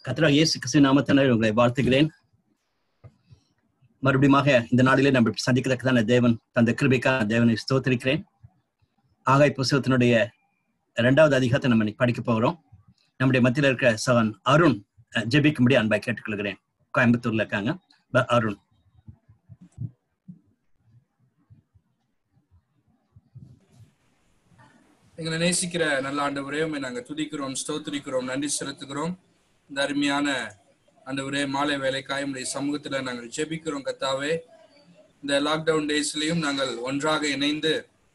கத்ரா இயேசு கிறிஸ்து நாமத்தினர் உங்களை வாழ்த்துகிறேன் மறுபடியும் இந்த நாளிலே நம்ம சந்திக்கிறதுக்கான தேவன் தந்த கிருபைக்கான தேவனை ஸ்தோத்திரிக்கிறேன் ஆகாய் புஸ்தகத்தினுடைய இரண்டாவது அதிகாரத்தை நம்ம இன்னைக்கு படிக்க போகிறோம் நம்முடைய மத்தியில் இருக்கிற சவன் அருண் ஜெபிக்கும்படி அன்பாய் கேட்டுக்கொள்கிறேன் கோயம்புத்தூர்ல இருக்காங்க ப- அருண் எங்களை நேசிக்கிற நல்ல ஆண்டவரே உம்மை நாங்க துதிக்கிறோம் ஸ்தோத்திரிக்கிறோம் நன்றி செலுத்துகிறோம் இந்த அருமையான ஆண்டவரே மாலை வேலைக்காய் உம்முடைய சமூகத்துல நாங்கள் ஜெபிக்கிறோம் கத்தாவே இந்த லாக்டவுன் டேஸ்லயும் நாங்கள் ஒன்றாக இணைந்து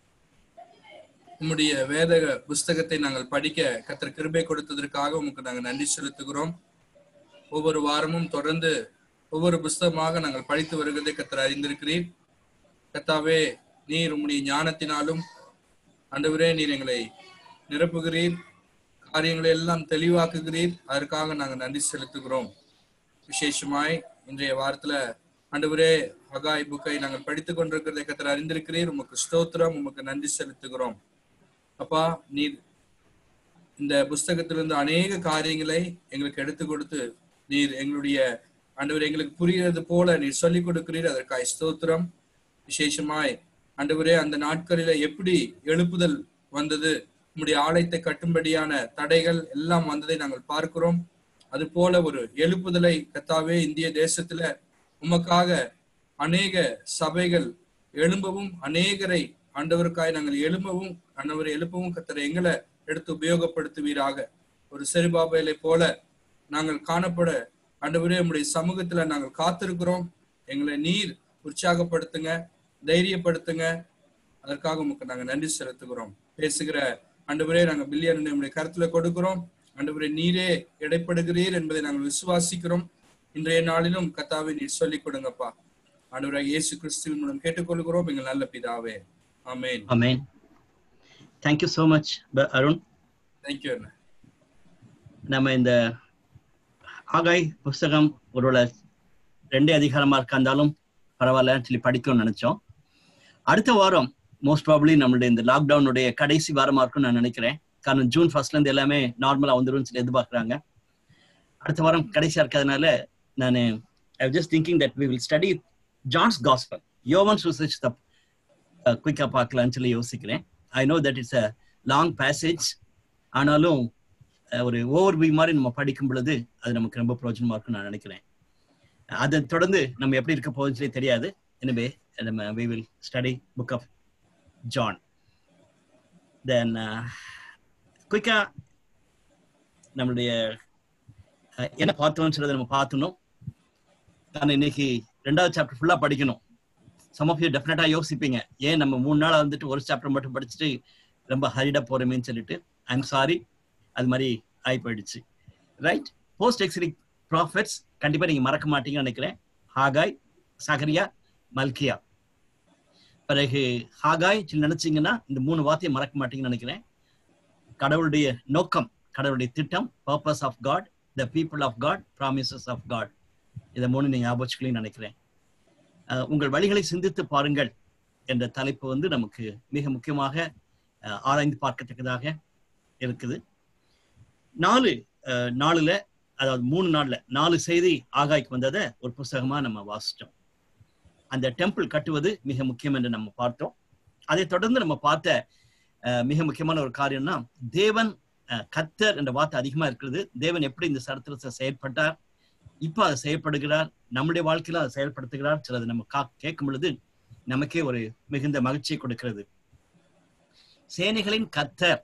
உம்முடைய வேத புஸ்தகத்தை நாங்கள் படிக்க கத்தர் கிருபை கொடுத்ததற்காக உமக்கு நாங்கள் நன்றி செலுத்துகிறோம் ஒவ்வொரு வாரமும் தொடர்ந்து ஒவ்வொரு புஸ்தகமாக நாங்கள் படித்து வருகிறதை கத்தர் அறிந்திருக்கிறீர் கத்தாவே நீர் உம்முடைய ஞானத்தினாலும் ஆண்டவரே நீர் எங்களை நிரப்புகிறீர் காரியங்களை எல்லாம் தெளிவாக்குகிறீர் அதற்காக நாங்கள் நன்றி செலுத்துகிறோம் விசேஷமாய் இன்றைய வாரத்துல ஆண்டவரே அகாய் புக்கை நாங்கள் படித்துக் கொண்டிருக்கிறதை கத்தர் அறிந்திருக்கிறீர் உமக்கு ஸ்தோத்திரம் உமக்கு நன்றி செலுத்துகிறோம் அப்பா நீர் இந்த புஸ்தகத்திலிருந்து அநேக காரியங்களை எங்களுக்கு எடுத்து கொடுத்து நீர் எங்களுடைய ஆண்டவர் எங்களுக்கு புரிகிறது போல நீர் சொல்லிக் கொடுக்கிறீர் அதற்காய் ஸ்தோத்திரம் விசேஷமாய் ஆண்டவரே அந்த நாட்களில எப்படி எழுப்புதல் வந்தது உம்முடைய ஆலயத்தை கட்டும்படியான தடைகள் எல்லாம் வந்ததை நாங்கள் பார்க்கிறோம் அது போல ஒரு எழுப்புதலை கத்தாவே இந்திய தேசத்துல உமக்காக அநேக சபைகள் எழும்பவும் அநேகரை ஆண்டவருக்காய் நாங்கள் எழும்பவும் ஆண்டவரை எழுப்பவும் கத்தரை எங்களை எடுத்து உபயோகப்படுத்துவீராக ஒரு செருபாபையிலை போல நாங்கள் காணப்பட ஆண்டவரே உம்முடைய சமூகத்துல நாங்கள் காத்திருக்கிறோம் எங்களை நீர் உற்சாகப்படுத்துங்க தைரியப்படுத்துங்க அதற்காக உமக்கு நாங்க நன்றி செலுத்துகிறோம் பேசுகிற ஆண்டவரே நாங்க பில்லியன் நம்முடைய கருத்துல கொடுக்கிறோம் ஆண்டவரே நீரே இடைப்படுகிறீர் என்பதை நாங்கள் விசுவாசிக்கிறோம் இன்றைய நாளிலும் கத்தாவை நீர் சொல்லிக் கொடுங்கப்பா ஆண்டவராக இயேசு கிறிஸ்துவின் மூலம் கேட்டுக்கொள்கிறோம் எங்கள் நல்ல பிதாவே ஆமென் அமேன் thank you so much Arun thank you அண்ணா நம்ம இந்த ஆகாய் புஸ்தகம் ஒருவேளை ரெண்டே அதிகாரமா இருக்காந்தாலும் பரவாயில்லன்னு சொல்லி படிக்கணும்னு நினைச்சோம் அடுத்த வாரம் மோஸ்ட் ப்ராபப்ளி நம்மளுடைய இந்த லாக்டவுனுடைய கடைசி வாரமா இருக்கும்னு நான் நினைக்கிறேன் காரணம் ஜூன் ஃபர்ஸ்ட்ல இருந்து எல்லாமே நார்மலா வந்துடும் சொல்லி எதிர்பார்க்கறாங்க அடுத்த வாரம் கடைசியா இருக்கிறதுனால நான் I just thinking that we will study John's gospel Yovan சுசேஷ் தப் குயிக்கா பார்க்கலாம்னு சொல்லி யோசிக்கிறேன் I know that it's a long passage ஆனாலும் அஹ், ஒரு ஓவர் வியூ மாதிரி நம்ம படிக்கும் பொழுது அது நமக்கு ரொம்ப பிரயோஜனமா இருக்கும்னு நான் நினைக்கிறேன் அதை தொடர்ந்து நம்ம எப்படி இருக்க போகுதுன்னு சொல்லி தெரியாது எனவே நம்ம we will study book of John then குயிக்கா நம்மளுடைய அஹ், என்ன பார்த்தோம்னு சொல்றதை நம்ம பார்த்தணும் நான் இன்னைக்கு ரெண்டாவது சாப்டர் ஃபுல்லா படிக்கணும் சம் ஆஃப் யூ டெஃபினட்டா யோசிப்பீங்க ஏன் நம்ம மூணு நாள் வந்துட்டு ஒரு சாப்டர் மட்டும் படிச்சுட்டு ரொம்ப ஹரிடா போறோமேன்னு சொல்லிட்டு ஐம் சாரி அது மாதிரி ஆகி போயிடுச்சு ரைட் போஸ்ட் எக்ஸிலிக் ப்ராஃபிட்ஸ் கண்டிப்பா நீங்க மறக்க மாட்டீங்கன்னு நினைக்கிறேன் ஹாகாய் சகரியா மல்கியா பிறகு ஹாகாய் சொல்லி நினைச்சீங்கன்னா இந்த மூணு வார்த்தையை மறக்க மாட்டீங்கன்னு நினைக்கிறேன் கடவுளுடைய நோக்கம் கடவுளுடைய திட்டம் purpose of God the people of God promises of God இதை மூணு நீங்க ஞாபகம் நினைக்கிறேன் அஹ், உங்கள் வழிகளை சிந்தித்து பாருங்கள் என்ற தலைப்பு வந்து நமக்கு மிக முக்கியமாக அஹ், ஆராய்ந்து பார்க்கத்தக்கதாக இருக்குது நாலு அஹ், நாலுல அதாவது மூணு நாள்ல நாலு செய்தி ஆகாய்க்கு வந்ததை ஒரு புஸ்தகமா நம்ம வாசிச்சோம் அந்த டெம்பிள் கட்டுவது மிக முக்கியம் என்று நம்ம பார்த்தோம் அதை தொடர்ந்து நம்ம பார்த்த அஹ், மிக முக்கியமான ஒரு காரியம்னா தேவன் அஹ், கர்த்தர் என்ற வார்த்தை அதிகமா இருக்கிறது தேவன் எப்படி இந்த சரித்திரத்தை செயல்பட்டார் இப்ப அதை செயல்படுகிறார் நம்முடைய வாழ்க்கையில அதை செயல்படுத்துகிறார் சிலது நம்ம கா கேட்கும் பொழுது நமக்கே ஒரு மிகுந்த மகிழ்ச்சியை கொடுக்கிறது சேனைகளின் கர்த்தர்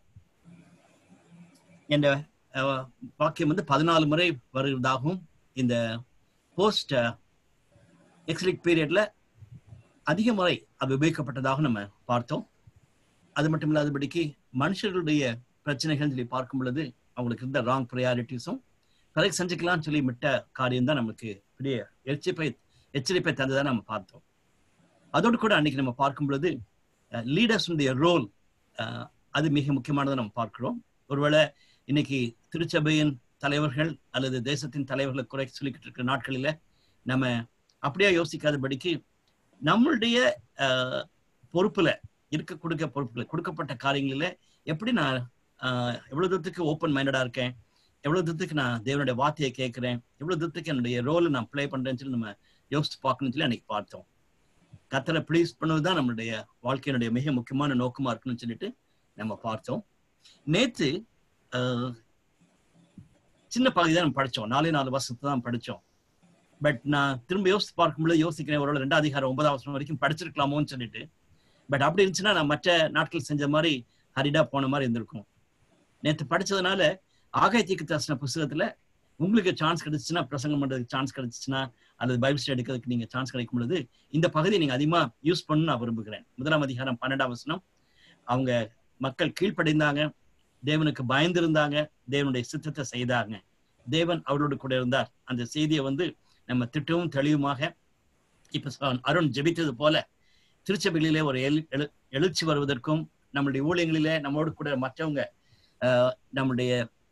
என்ற அஹ், வாக்கியம் வந்து பதினாலு முறை வருவதாகவும் இந்த போஸ்ட் எக்ஸ்லிக் பீரியட்ல அதிக முறை அது உபயோகிக்கப்பட்டதாக நம்ம பார்த்தோம் அது மட்டும் இல்லாதபடிக்கு மனுஷர்களுடைய பிரச்சனைகள் சொல்லி பார்க்கும் பொழுது அவங்களுக்கு இருந்த ராங் ப்ரையாரிட்டிஸும் பிறகு செஞ்சுக்கலாம்னு சொல்லி விட்ட காரியம் தான் நமக்கு பெரிய எச்சரிப்பை எச்சரிப்பை தந்ததை நம்ம பார்த்தோம் அதோடு கூட அன்னைக்கு நம்ம பார்க்கும் பொழுது லீடர்ஸுடைய ரோல் அது மிக முக்கியமானதை நம்ம பார்க்கிறோம் ஒருவேளை இன்னைக்கு திருச்சபையின் தலைவர்கள் அல்லது தேசத்தின் தலைவர்களை குறை சொல்லிக்கிட்டு இருக்கிற நாட்களில நம்ம அப்படியே யோசிக்காதபடிக்கு நம்மளுடைய அஹ், பொறுப்புல இருக்க கொடுக்க பொறுப்புல கொடுக்கப்பட்ட காரியங்களில எப்படி நான் ஆஹ், எவ்வளவு தூரத்துக்கு ஓப்பன் மைண்டடா இருக்கேன் எவ்வளவு தூரத்துக்கு நான் தேவனுடைய வார்த்தையை கேட்கிறேன் எவ்வளவு தூரத்துக்கு என்னுடைய ரோலை நான் ப்ளே பண்றேன்னு சொல்லி நம்ம யோசிச்சு பார்க்கணும்னு சொல்லி அன்னைக்கு பார்த்தோம் கத்தரை ப்ளீஸ் பண்ணுவதுதான் நம்மளுடைய வாழ்க்கையினுடைய மிக முக்கியமான நோக்கமா இருக்குன்னு சொல்லிட்டு நம்ம பார்த்தோம் நேத்து ஆஹ், சின்ன பகுதி தான் நம்ம படிச்சோம் நாலே நாலு வருஷத்தை தான் படிச்சோம் பட் நான் திரும்ப யோசிச்சு பார்க்கும்போது யோசிக்கிறேன் ஒரு ரெண்டாம் அதிகாரம் ஒன்பதாம் வருஷம் வரைக்கும் படிச்சிருக்கலாமோன்னு சொல்லிட்டு பட் அப்படி இருந்துச்சுன்னா நான் மற்ற நாட்கள் செஞ்ச மாதிரி ஹரிடா போன மாதிரி இருந்திருக்கும் நேத்து படிச்சதுனால ஆகாய தீக்கு தரிசன புஸ்தகத்துல உங்களுக்கு சான்ஸ் கிடைச்சுன்னா பிரசங்கம் பண்றதுக்கு சான்ஸ் கிடைச்சுச்சுன்னா அல்லது பைபிள் ஸ்டடி எடுக்கிறதுக்கு நீங்க சான்ஸ் கிடைக்கும் பொழுது இந்த பகுதியை நீங்க அதிகமா யூஸ் பண்ணணும்னு நான் விரும்புகிறேன் முதலாம் அதிகாரம் பன்னெண்டாம் வசனம் அவங்க மக்கள் கீழ்ப்படைந்தாங்க தேவனுக்கு பயந்திருந்தாங்க தேவனுடைய சித்தத்தை செய்தாங்க தேவன் அவரோடு கூட இருந்தார் அந்த செய்தியை வந்து நம்ம திட்டவும் தெளிவுமாக இப்ப சொ- அருண் ஜெபித்தது போல திருச்சபைகளிலே ஒரு எழு எழு- எழுச்சி வருவதற்கும் நம்மளுடைய ஊழியங்களிலே நம்மோடு கூட மற்றவங்க ஆஹ், நம்முடைய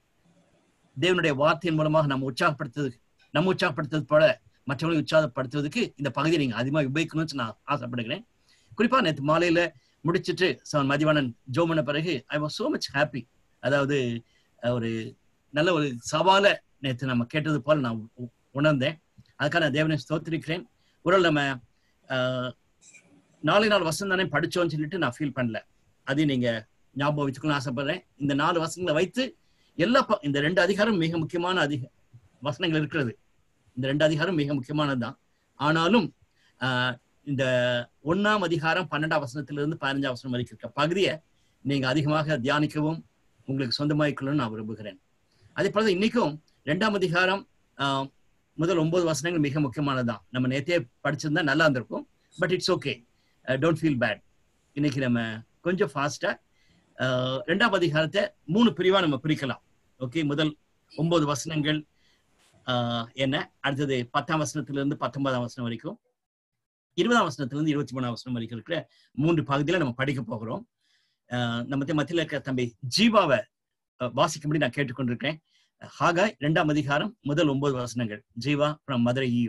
தேவனுடைய வார்த்தையின் மூலமாக நம்ம உற்சாகப்படுத்துறது நம்ம உற்சாகப்படுத்துறது போல மற்றவங்களை உற்சாகப்படுத்துவதற்கு இந்த பகுதியை நீங்க அதிகமா உபயோகிக்கணும்னு நான் ஆசைப்படுகிறேன் குறிப்பா நேற்று மாலையில முடிச்சிட்டு சவன் மதிவானன் ஜோம் பண்ண பிறகு I was so much happy அதாவது அஹ், ஒரு நல்ல ஒரு சவாலை நேற்று நம்ம கேட்டது போல நான் உ- உணர்ந்தேன் அதுக்காக நான் தேவனை ஸ்தோத்திரிக்கிறேன் ஒரு நம்ம ஆஹ், நாலு நாலு வருஷம் தானே படிச்சோம்னு சொல்லிட்டு நான் ஃபீல் பண்ணல அதையும் நீங்க ஞாபகம் வச்சுக்கணும்னு ஆசைப்படுறேன் இந்த நாலு வருஷங்களை வைத்து எல்லா ப- இந்த ரெண்டு அதிகாரம் மிக முக்கியமான அதிக வசனங்கள் இருக்கிறது இந்த ரெண்டு அதிகாரம் மிக முக்கியமானதுதான் ஆனாலும் ஆஹ், இந்த ஒண்ணாம் அதிகாரம் பன்னெண்டாம் வசனத்திலிருந்து பதினஞ்சாம் வசனம் வரைக்கும் இருக்க பகுதியை நீங்க அதிகமாக தியானிக்கவும் உங்களுக்கு சொந்தமாக்கிக்கணும்னு நான் விரும்புகிறேன் அதே போல இன்னைக்கும் ரெண்டாம் அதிகாரம் ஆஹ், முதல் ஒன்பது வசனங்கள் மிக முக்கியமானதுதான் நம்ம நேத்தே படிச்சிருந்தா நல்லா இருந்திருக்கும் but it's okay don't feel bad இன்னைக்கு நம்ம கொஞ்சம் ஃபாஸ்டா ரெண்டாம் அதிகாரத்தை மூணு பிரிவா நம்ம பிரிக்கலாம் ஓகே முதல் ஒன்பது வசனங்கள் ஆஹ், என்ன அடுத்தது பத்தாம் வசனத்துல இருந்து பத்தொன்பதாம் வசனம் வரைக்கும் இருபதாம் வசனத்துல இருந்து இருபத்தி மூணாம் வசனம் வரைக்கும் இருக்கிற மூன்று பகுதியில நம்ம படிக்க போகிறோம் ஆஹ், நம்ம மத்தியில் இருக்க தம்பி ஜீவாவை அஹ், வாசிக்கும்படி நான் கேட்டுக்கொண்டிருக்கேன் ஹாகாய் இரண்டாம் அதிகாரம் முதல் ஒன்பது வசனங்கள் ஜீவா from மதுரை ஈயு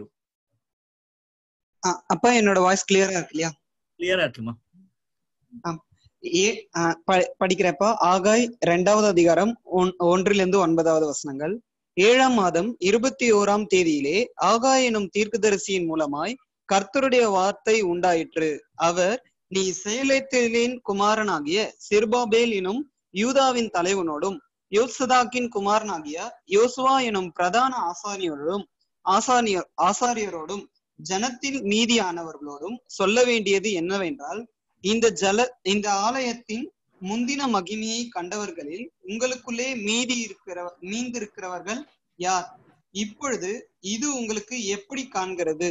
ஆ, அப்பா என்னோட வாய்ஸ் கிளியரா இருக்கு இல்லையா கிளியரா இருக்குமா ஏ ஆ, ப- படிக்கிறப்ப ஆகாய் இரண்டாவது அதிகாரம் ஒன்- ஒன்றிலிருந்து ஒன்பதாவது வசனங்கள் ஏழாம் மாதம் இருபத்தி ஓராம் தேதியிலே ஆகாய் எனும் தீர்க்கதரிசியின் மூலமாய் கர்த்தருடைய வார்த்தை உண்டாயிற்று அவர் நீ சேலேத்திலின் குமாரனாகிய சிர்பாபேல் எனும் யூதாவின் தலைவனோடும் யோசதாக்கின் குமாரனாகிய யோசுவா எனும் பிரதான ஆசாரியரோடும் ஆசாரியர் ஆசாரியரோடும் ஜனத்தில் மீதியானவர்களோடும் சொல்ல வேண்டியது என்னவென்றால் இந்த ஜல இந்த ஆலயத்தின் முந்தின மகிமையை கண்டவர்களில் உங்களுக்குள்ளே மீதி இருக்கிற மீந்திருக்கிறவர்கள் யார் இப்பொழுது இது உங்களுக்கு எப்படி காண்கிறது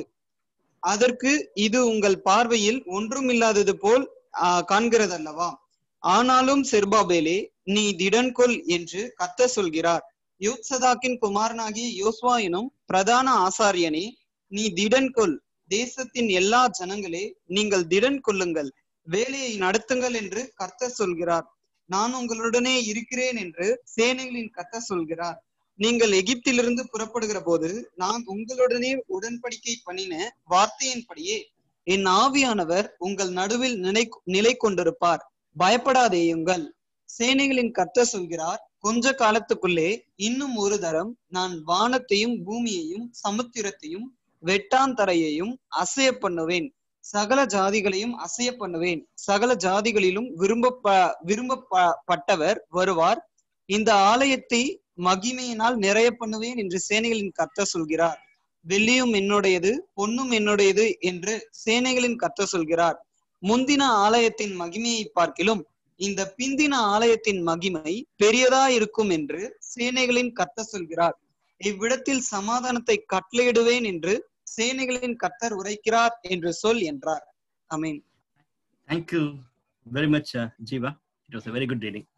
அதற்கு இது உங்கள் பார்வையில் ஒன்றுமில்லாதது போல் ஆஹ், காண்கிறதல்லவா ஆனாலும் செர்பாபேலே நீ திடன்கொள் என்று கத்த சொல்கிறார் யோத்சதாக்கின் குமாரனாகிய யோஸ்வா எனும் பிரதான ஆசாரியனே நீ திடன்கொள் தேசத்தின் எல்லா ஜனங்களே நீங்கள் திடன் கொள்ளுங்கள் வேலையை நடத்துங்கள் என்று கர்த்தர் சொல்கிறார் நான் உங்களுடனே இருக்கிறேன் என்று சேனைகளின் கர்த்தர் சொல்கிறார் நீங்கள் எகிப்திலிருந்து புறப்படுகிற போது நான் உங்களுடனே உடன்படிக்கை பண்ணின வார்த்தையின்படியே என் ஆவியானவர் உங்கள் நடுவில் நிலை நிலை கொண்டிருப்பார் பயப்படாதேயுங்கள் சேனைகளின் கர்த்தர் சொல்கிறார் கொஞ்ச காலத்துக்குள்ளே இன்னும் ஒரு தரம் நான் வானத்தையும் பூமியையும் சமுத்திரத்தையும் வெட்டாந்தரையையும் அசைய பண்ணுவேன் சகல ஜாதிகளையும் அசைய பண்ணுவேன் சகல ஜாதிகளிலும் விரும்ப விரும்பப்பட்டவர் வருவார் இந்த ஆலயத்தை மகிமையினால் நிறைய பண்ணுவேன் என்று சேனைகளின் கர்த்தர் சொல்கிறார் வெள்ளியும் என்னுடையது பொன்னும் என்னுடையது என்று சேனைகளின் கர்த்தர் சொல்கிறார் முந்தின ஆலயத்தின் மகிமையை பார்க்கிலும் இந்த பிந்தின ஆலயத்தின் மகிமை பெரியதா இருக்கும் என்று சேனைகளின் கர்த்தர் சொல்கிறார் இவ்விடத்தில் சமாதானத்தை கட்டளையிடுவேன் என்று சேனைகளின் கர்த்தர் உரைக்கிறார் என்று சொல் என்றார் அமீன் thank you very much Jeeva it was very good reading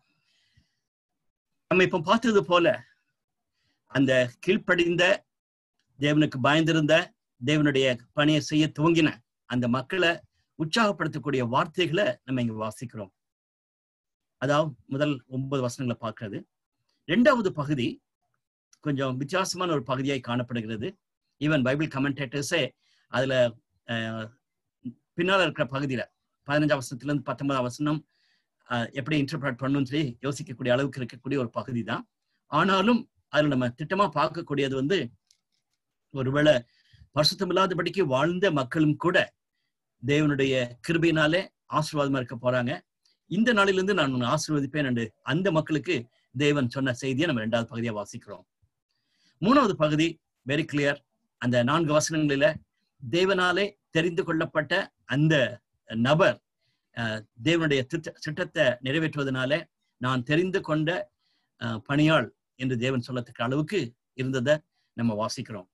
நம்ம இப்போ பார்த்தது போல அந்த கீழ்ப்படிந்த தேவனுக்கு பயந்திருந்த தேவனுடைய பணியை செய்ய துவங்கின அந்த மக்களை உற்சாகப்படுத்தக்கூடிய வார்த்தைகளை நம்ம இங்க வாசிக்கிறோம் அதாவது முதல் ஒன்பது வசனங்களை பார்க்கிறது ரெண்டாவது பகுதி கொஞ்சம் வித்தியாசமான ஒரு பகுதியாய் காணப்படுகிறது ஈவன் பைபிள் கமெண்டேட்டர்ஸே அதுல அஹ், பின்னால இருக்கிற பகுதியில பதினஞ்சாம் வசனத்துல இருந்து பத்தொன்பதாம் வசனம் அஹ், எப்படி இன்டர்பிரட் பண்ணணும்னு சொல்லி யோசிக்கக்கூடிய அளவுக்கு இருக்கக்கூடிய ஒரு பகுதி தான் ஆனாலும் அதுல நம்ம திட்டமா பார்க்கக்கூடியது வந்து ஒருவேளை பரிசுத்தம் இல்லாதபடிக்கு வாழ்ந்த மக்களும் கூட தேவனுடைய கிருபையினாலே ஆசீர்வாதமா இருக்க போறாங்க இந்த நாளிலிருந்து நான் உன்னை ஆசீர்வதிப்பேன் என்று அந்த மக்களுக்கு தேவன் சொன்ன செய்தியை நம்ம ரெண்டாவது பகுதியா வாசிக்கிறோம் மூணாவது பகுதி வெரி கிளியர் அந்த நான்கு வசனங்களில தேவனாலே தெரிந்து கொள்ளப்பட்ட அந்த நபர் அஹ், தேவனுடைய திட்ட திட்டத்தை நிறைவேற்றுவதனாலே நான் தெரிந்து கொண்ட அஹ், பணியாள் என்று தேவன் சொல்லத்தக்க அளவுக்கு இருந்ததை நம்ம வாசிக்கிறோம்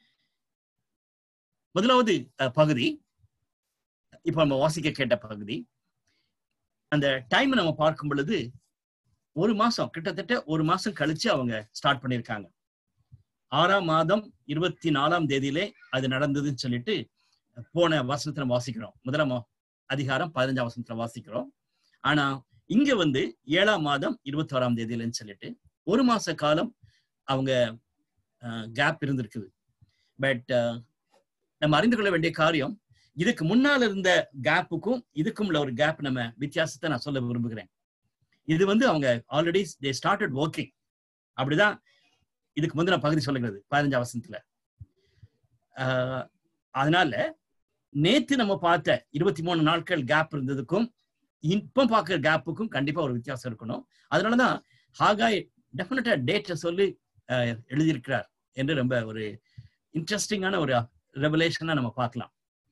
முதலாவது அஹ், பகுதி இப்ப நம்ம வாசிக்க கேட்ட பகுதி அந்த டைம் நம்ம பார்க்கும் பொழுது ஒரு மாசம் கிட்டத்தட்ட ஒரு மாசம் கழிச்சு அவங்க ஸ்டார்ட் பண்ணியிருக்காங்க ஆறாம் மாதம் இருபத்தி நாலாம் தேதியிலே அது நடந்ததுன்னு சொல்லிட்டு போன வசனத்துல வாசிக்கிறோம் முதலாம் அதிகாரம் பதினஞ்சாம் வசனத்துல வாசிக்கிறோம் ஆனா இங்க வந்து ஏழாம் மாதம் இருபத்தி ஓராம் தேதியிலன்னு சொல்லிட்டு ஒரு மாச காலம் அவங்க கேப் இருந்திருக்குது பட் நம்ம அறிந்து கொள்ள வேண்டிய காரியம் இதுக்கு முன்னால இருந்த கேப்புக்கும் இதுக்கும் உள்ள ஒரு கேப் நம்ம வித்தியாசத்தை நான் சொல்ல விரும்புகிறேன் இது வந்து அவங்க ஆல்ரெடி தே ஸ்டார்டட் ஒர்க்கிங் அப்படிதான் இதுக்கு முந்தின பகுதி சொல்லுகிறது பதினஞ்சாம் வசனத்துல ஆஹ் அதனால நேத்து நம்ம பார்த்த இருபத்தி மூணு நாட்கள் கேப் இருந்ததுக்கும் இப்போ பார்க்குற கேப்புக்கும் கண்டிப்பா ஒரு வித்தியாசம் இருக்கணும் அதனாலதான் ஹாகாய் டெஃபினட்டா டேட்டை சொல்லி ஆஹ் எழுதியிருக்கிறார் என்று ரொம்ப ஒரு இன்ட்ரெஸ்டிங்கான ஒரு ரெவலேஷனா நம்ம பார்க்கலாம்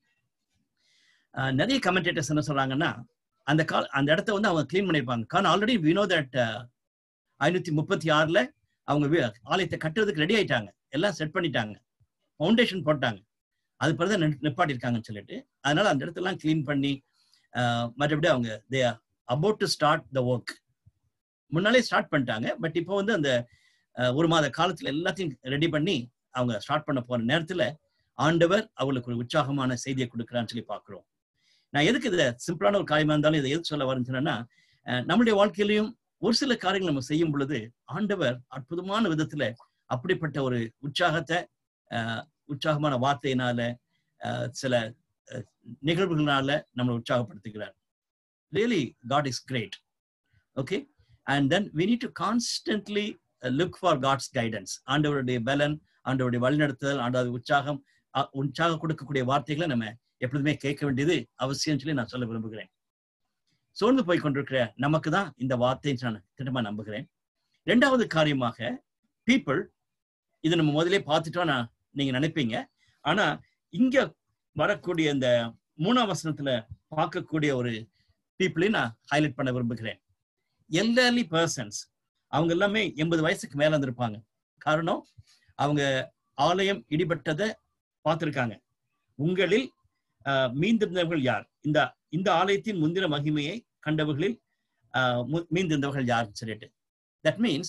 ஆஹ் நிறைய கமெண்டேட்டர்ஸ் என்ன சொல்றாங்கன்னா அந்த கால் அந்த இடத்த வந்து அவங்க க்ளீன் பண்ணியிருப்பாங்க காரணம் ஆல்ரெடி வினோ தட் ஐநூத்தி முப்பத்தி ஆறுல அவங்க வீ- ஆலயத்தை கட்டுறதுக்கு ரெடி ஆயிட்டாங்க எல்லாம் செட் பண்ணிட்டாங்க ஃபவுண்டேஷன் போட்டாங்க அது பிறகு தான் நிப்பாட்டிருக்காங்கன்னு சொல்லிட்டு அதனால அந்த இடத்தெல்லாம் க்ளீன் பண்ணி ஆஹ் மறுபடியும் அவங்க they about to start the work முன்னாலே ஸ்டார்ட் பண்ணிட்டாங்க பட் இப்போ வந்து அந்த ஆஹ் ஒரு மாத காலத்துல எல்லாத்தையும் ரெடி பண்ணி அவங்க ஸ்டார்ட் பண்ண போற நேரத்துல ஆண்டவர் அவங்களுக்கு ஒரு உற்சாகமான செய்தியை கொடுக்குறான்னு சொல்லி பார்க்கிறோம் நான் எதுக்கு இதை சிம்பிளான ஒரு காரியமா இருந்தாலும் இதை எதுக்கு சொல்ல வரேன்னு சொன்னேன்னா அஹ் நம்மளுடைய வாழ்க்கையிலையும் ஒரு சில காரியங்கள் நம்ம செய்யும் பொழுது ஆண்டவர் அற்புதமான விதத்துல அப்படிப்பட்ட ஒரு உற்சாகத்தை அஹ், உற்சாகமான வார்த்தையினால அஹ், சில அஹ், நிகழ்வுகளால நம்மளை உற்சாகப்படுத்துகிறார் really God is great okay and then we need to constantly look for God's guidance ஆண்டவருடைய பலன் ஆண்டவருடைய வழிநடத்துதல் ஆண்டவர் உற்சாகம் அஹ், உற்சாகம் கொடுக்கக்கூடிய வார்த்தைகளை நம்ம எப்பொழுதுமே கேட்க வேண்டியது அவசியம் சொல்லி நான் சொல்ல விரும்புகிறேன் சோர்ந்து போய் கொண்டிருக்கிற நமக்கு தான் இந்த வார்த்தையை நான் திட்டமா நம்புகிறேன் ரெண்டாவது காரியமாக பீப்புள் இது நம்ம முதலே பார்த்துட்டோம் நான் நீங்க நினைப்பீங்க ஆனா இங்க வரக்கூடிய இந்த மூணாம் வசனத்துல பார்க்கக்கூடிய ஒரு பீப்புளையும் நான் ஹைலைட் பண்ண விரும்புகிறேன் எல்டர்லி பர்சன்ஸ் அவங்க எல்லாமே எண்பது வயசுக்கு மேல இருந்திருப்பாங்க காரணம் அவங்க ஆலயம் இடிபட்டதை பார்த்திருக்காங்க உங்களில் ஆஹ், மீந்திருந்தவர்கள் யார் இந்த இந்த ஆலயத்தின் முந்தின மகிமையை கண்டவர்களில் ஆஹ், மு- மீந்திருந்தவர்கள் யாருன்னு சொல்லிட்டு தட் மீன்ஸ்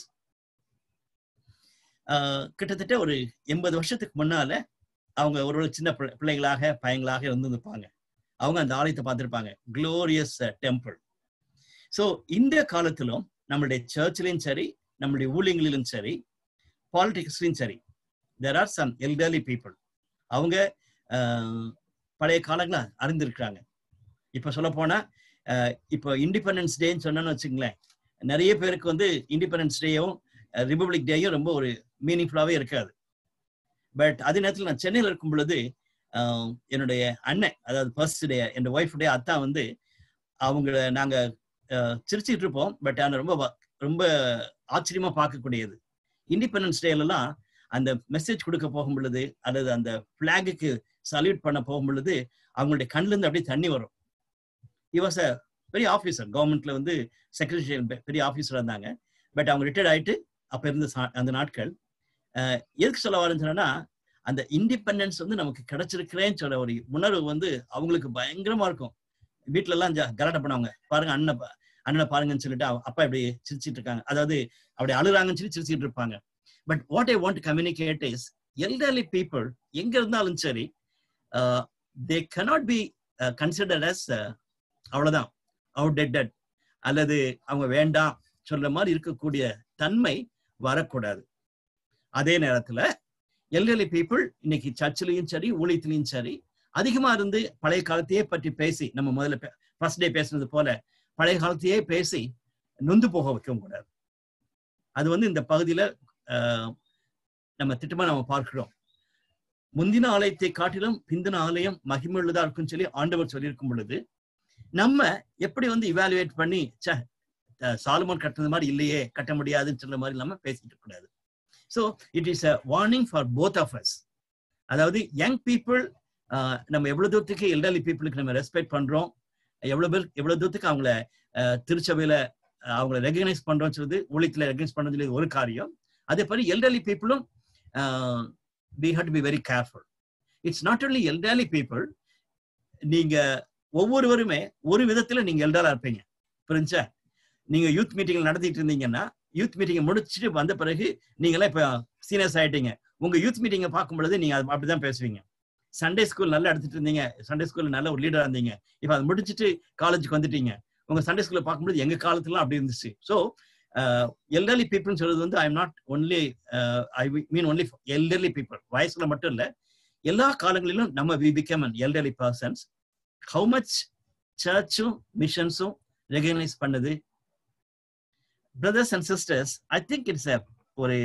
கிட்டத்தட்ட ஒரு எண்பது வருஷத்துக்கு முன்னால அவங்க ஒரு ஒரு சின்ன பிள்ளை- பிள்ளைகளாக பையங்களாக இருந்திருப்பாங்க அவங்க அந்த ஆலயத்தை பார்த்திருப்பாங்க குளோரியஸ் டெம்பிள் ஸோ இந்த காலத்திலும் நம்மளுடைய சர்ச்சிலையும் சரி நம்மளுடைய ஊழியங்களிலும் சரி பாலிடிக்ஸ்லையும் சரி there are some elderly people அவங்க ஆஹ், பழைய காலங்கள அறிந்திருக்கிறாங்க இப்ப சொல்ல போனா அஹ், இப்போ இண்டிபெண்டன்ஸ் டேன்னு சொன்னோன்னு வச்சுங்களேன் நிறைய பேருக்கு வந்து இண்டிபெண்டன்ஸ் டேயும் ரிபப்ளிக் டேயும் ரொம்ப ஒரு மீனிங்ஃபுல்லாவே இருக்காது பட் அதே நேரத்தில் நான் சென்னையில் இருக்கும் பொழுது ஆஹ், என்னுடைய அண்ணன் அதாவது ஃபர்ஸ்ட் டே என் ஒய்ஃபுடைய அத்தா வந்து அவங்கள நாங்க ஆஹ், சிரிச்சிட்டு இருப்போம் பட் ஆனால் ரொம்ப வ- ரொம்ப ஆச்சரியமா பார்க்கக்கூடியது இண்டிபெண்டன்ஸ் டேலெல்லாம் அந்த மெசேஜ் கொடுக்க போகும் பொழுது அல்லது அந்த பிளாகுக்கு சல்யூட் பண்ண போகும் பொழுது அவங்களுடைய கண்ணுல இருந்து அப்படியே தண்ணி வரும் வாஸ் அ பெரிய ஆஃபீஸர் கவர்மெண்ட்ல வந்து செக்ரட்டரி பெரிய ஆஃபீஸர் இருந்தாங்க பட் அவங்க ரிட்டையர்ட் ஆயிட்டு அப்ப இருந்த சா- அந்த நாட்கள் அஹ், எதுக்கு சொல்ல வரேன்னு சொன்னா அந்த இண்டிபெண்டன்ஸ் வந்து நமக்கு கிடைச்சிருக்கிறேன்னு சொல்ற ஒரு உணர்வு வந்து அவங்களுக்கு பயங்கரமா இருக்கும் வீட்ல எல்லாம் ஜா- கலாட்டம் பண்ணுவாங்க பாருங்க அண்ணன் பா- அண்ணனை பாருங்கன்னு சொல்லிட்டு அவ- அப்பா இப்படி சிரிச்சிட்டு இருக்காங்க அதாவது அப்படி அழுறாங்கன்னு சொல்லி சிரிச்சிட்டு இருப்பாங்க but what I want communicate is elderly people எங்க இருந்தாலும் சரி they cannot be considered as அவ்வளவுதான் அவுட் டெட் அல்லது அவங்க வேண்டாம் சொல்ற மாதிரி இருக்கக்கூடிய தன்மை வரக்கூடாது அதே நேரத்துல எல்டர்லி பீப்புள் இன்னைக்கு சர்ச்சிலையும் சரி ஊழியத்திலையும் சரி அதிகமா இருந்து பழைய காலத்தையே பற்றி பேசி நம்ம முதல்ல ஃபர்ஸ்ட் டே பேசுனது போல பழைய காலத்தையே பேசி நொந்து போக வைக்கவும் கூடாது அது வந்து இந்த பகுதியில ஆஹ், நம்ம திட்டமா நம்ம பார்க்கிறோம் முந்தின ஆலயத்தை காட்டிலும் பிந்தின ஆலயம் மகிமையுள்ளதா இருக்கும்னு சொல்லி ஆண்டவர் சொல்லியிருக்கும் பொழுது நம்ம எப்படி வந்து இவாலுவேட் பண்ணி ச்சே அஹ், சாலமோன் கட்டுறது மாதிரி இல்லையே கட்ட முடியாதுன்னு சொல்ற மாதிரி நம்ம பேசிட்டு இருக்க கூடாது so it is a warning for both of us அதாவது யங் பீப்புள் நம்ம எவ்வளவு தூரத்துக்கு எல்டர்லி பீப்புளுக்கு நம்ம ரெஸ்பெக்ட் பண்றோம் எவ்வளவு பேர் எவ்வளவு தூரத்துக்கு அவங்கள அஹ், திருச்சபையில அஹ், அவங்கள ரெகனைஸ் பண்றோம்னு சொல்லுது ஊழியத்துல ரெகனைஸ் பண்றது சொல்லுது ஒரு காரியம் அதே மாதிரி எல்டர்லி பீப்புளும் we had be very careful it's not only elderly people நீங்க ஒவ்வொருவருமே ஒரு விதத்துல நீங்க எல்டரா இருப்பீங்க புரிஞ்சா நீங்க யூத் மீட்டிங் நடத்திட்டு இருந்தீங்கன்னா யூத் மீட்டிங் முடிச்சுட்டு வந்த பிறகு நீங்களாம் இப்ப சீனியர்ஸ் ஆயிட்டீங்க உங்க யூத் மீட்டிங்கை பார்க்கும் பொழுது நீங்க அது அப்படிதான் பேசுவீங்க சண்டே ஸ்கூல் நல்லா எடுத்துட்டு இருந்தீங்க சண்டே ஸ்கூல்ல நல்ல ஒரு லீடரா இருந்தீங்க இப்ப அதை முடிச்சுட்டு காலேஜுக்கு வந்துட்டீங்க உங்க சண்டே ஸ்கூல்ல பார்க்கும்போது எங்க காலத்துல அப்படி இருந்துச்சு ஸோ எல்டர்லி பீப்புள்னு சொல்றது வந்து I am not only I mean only elderly people வயசுல மட்டும் இல்ல எல்லா காலங்களிலும் நம்ம we become an elderly persons how much சர்ச்சும் மிஷன்ஸும் ரெகனைஸ் பண்ணுது brothers and sisters I think it's ஒரு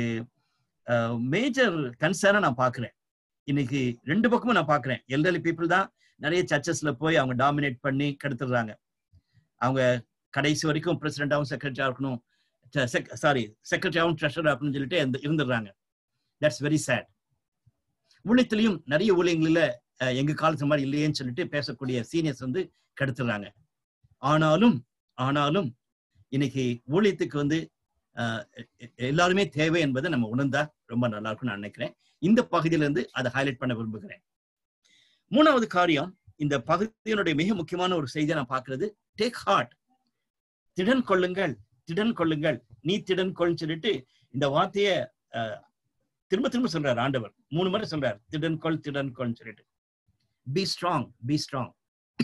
மேஜர் கன்சர்னை நான் பார்க்கிறேன் இன்னைக்கு ரெண்டு பக்கமும் நான் பார்க்கிறேன் எல்டர்லி பீப்புள் தான் நிறைய சர்ச்சஸ்ல போய் அவங்க டாமினேட் பண்ணி கெடுத்துடுறாங்க அவங்க கடைசி வரைக்கும் பிரசிடென்டாகவும் செக்ரட்டரியா இருக்கணும் சாரி செக்ரட்டரியாகவும் ட்ரெஷரா இருக்கணும்னு சொல்லிட்டு இருந்து- இருந்துடுறாங்க தட்ஸ் வெரி சேட் ஊழியத்திலையும் நிறைய ஊழியங்களில் அஹ், எங்க காலத்து மாதிரி இல்லையேன்னு சொல்லிட்டு பேசக்கூடிய சீனியர்ஸ் வந்து கெடுத்துடுறாங்க ஆனாலும் ஆனாலும் இன்னைக்கு ஊழியத்துக்கு வந்து அஹ், எ- எல்லாருமே தேவை என்பதை நம்ம உணர்ந்தா ரொம்ப நல்லா இருக்கும்னு நான் நினைக்கிறேன் இந்த பகுதியில இருந்து அதை ஹைலைட் பண்ண விரும்புகிறேன் மூணாவது காரியம் இந்த பகுதியினுடைய மிக முக்கியமான ஒரு செய்தியை நான் பார்க்கிறது டேக் ஹார்ட் திடன் கொள்ளுங்கள் திடன் கொள்ளுங்கள் நீ திடன் கொள்ளுன்னு சொல்லிட்டு இந்த வார்த்தையை அஹ், திரும்ப திரும்ப சொல்றாரு ஆண்டவர் மூணு முறை சொல்றாரு திடன் கொள் திடன் கொள்னு சொல்லிட்டு be strong be strong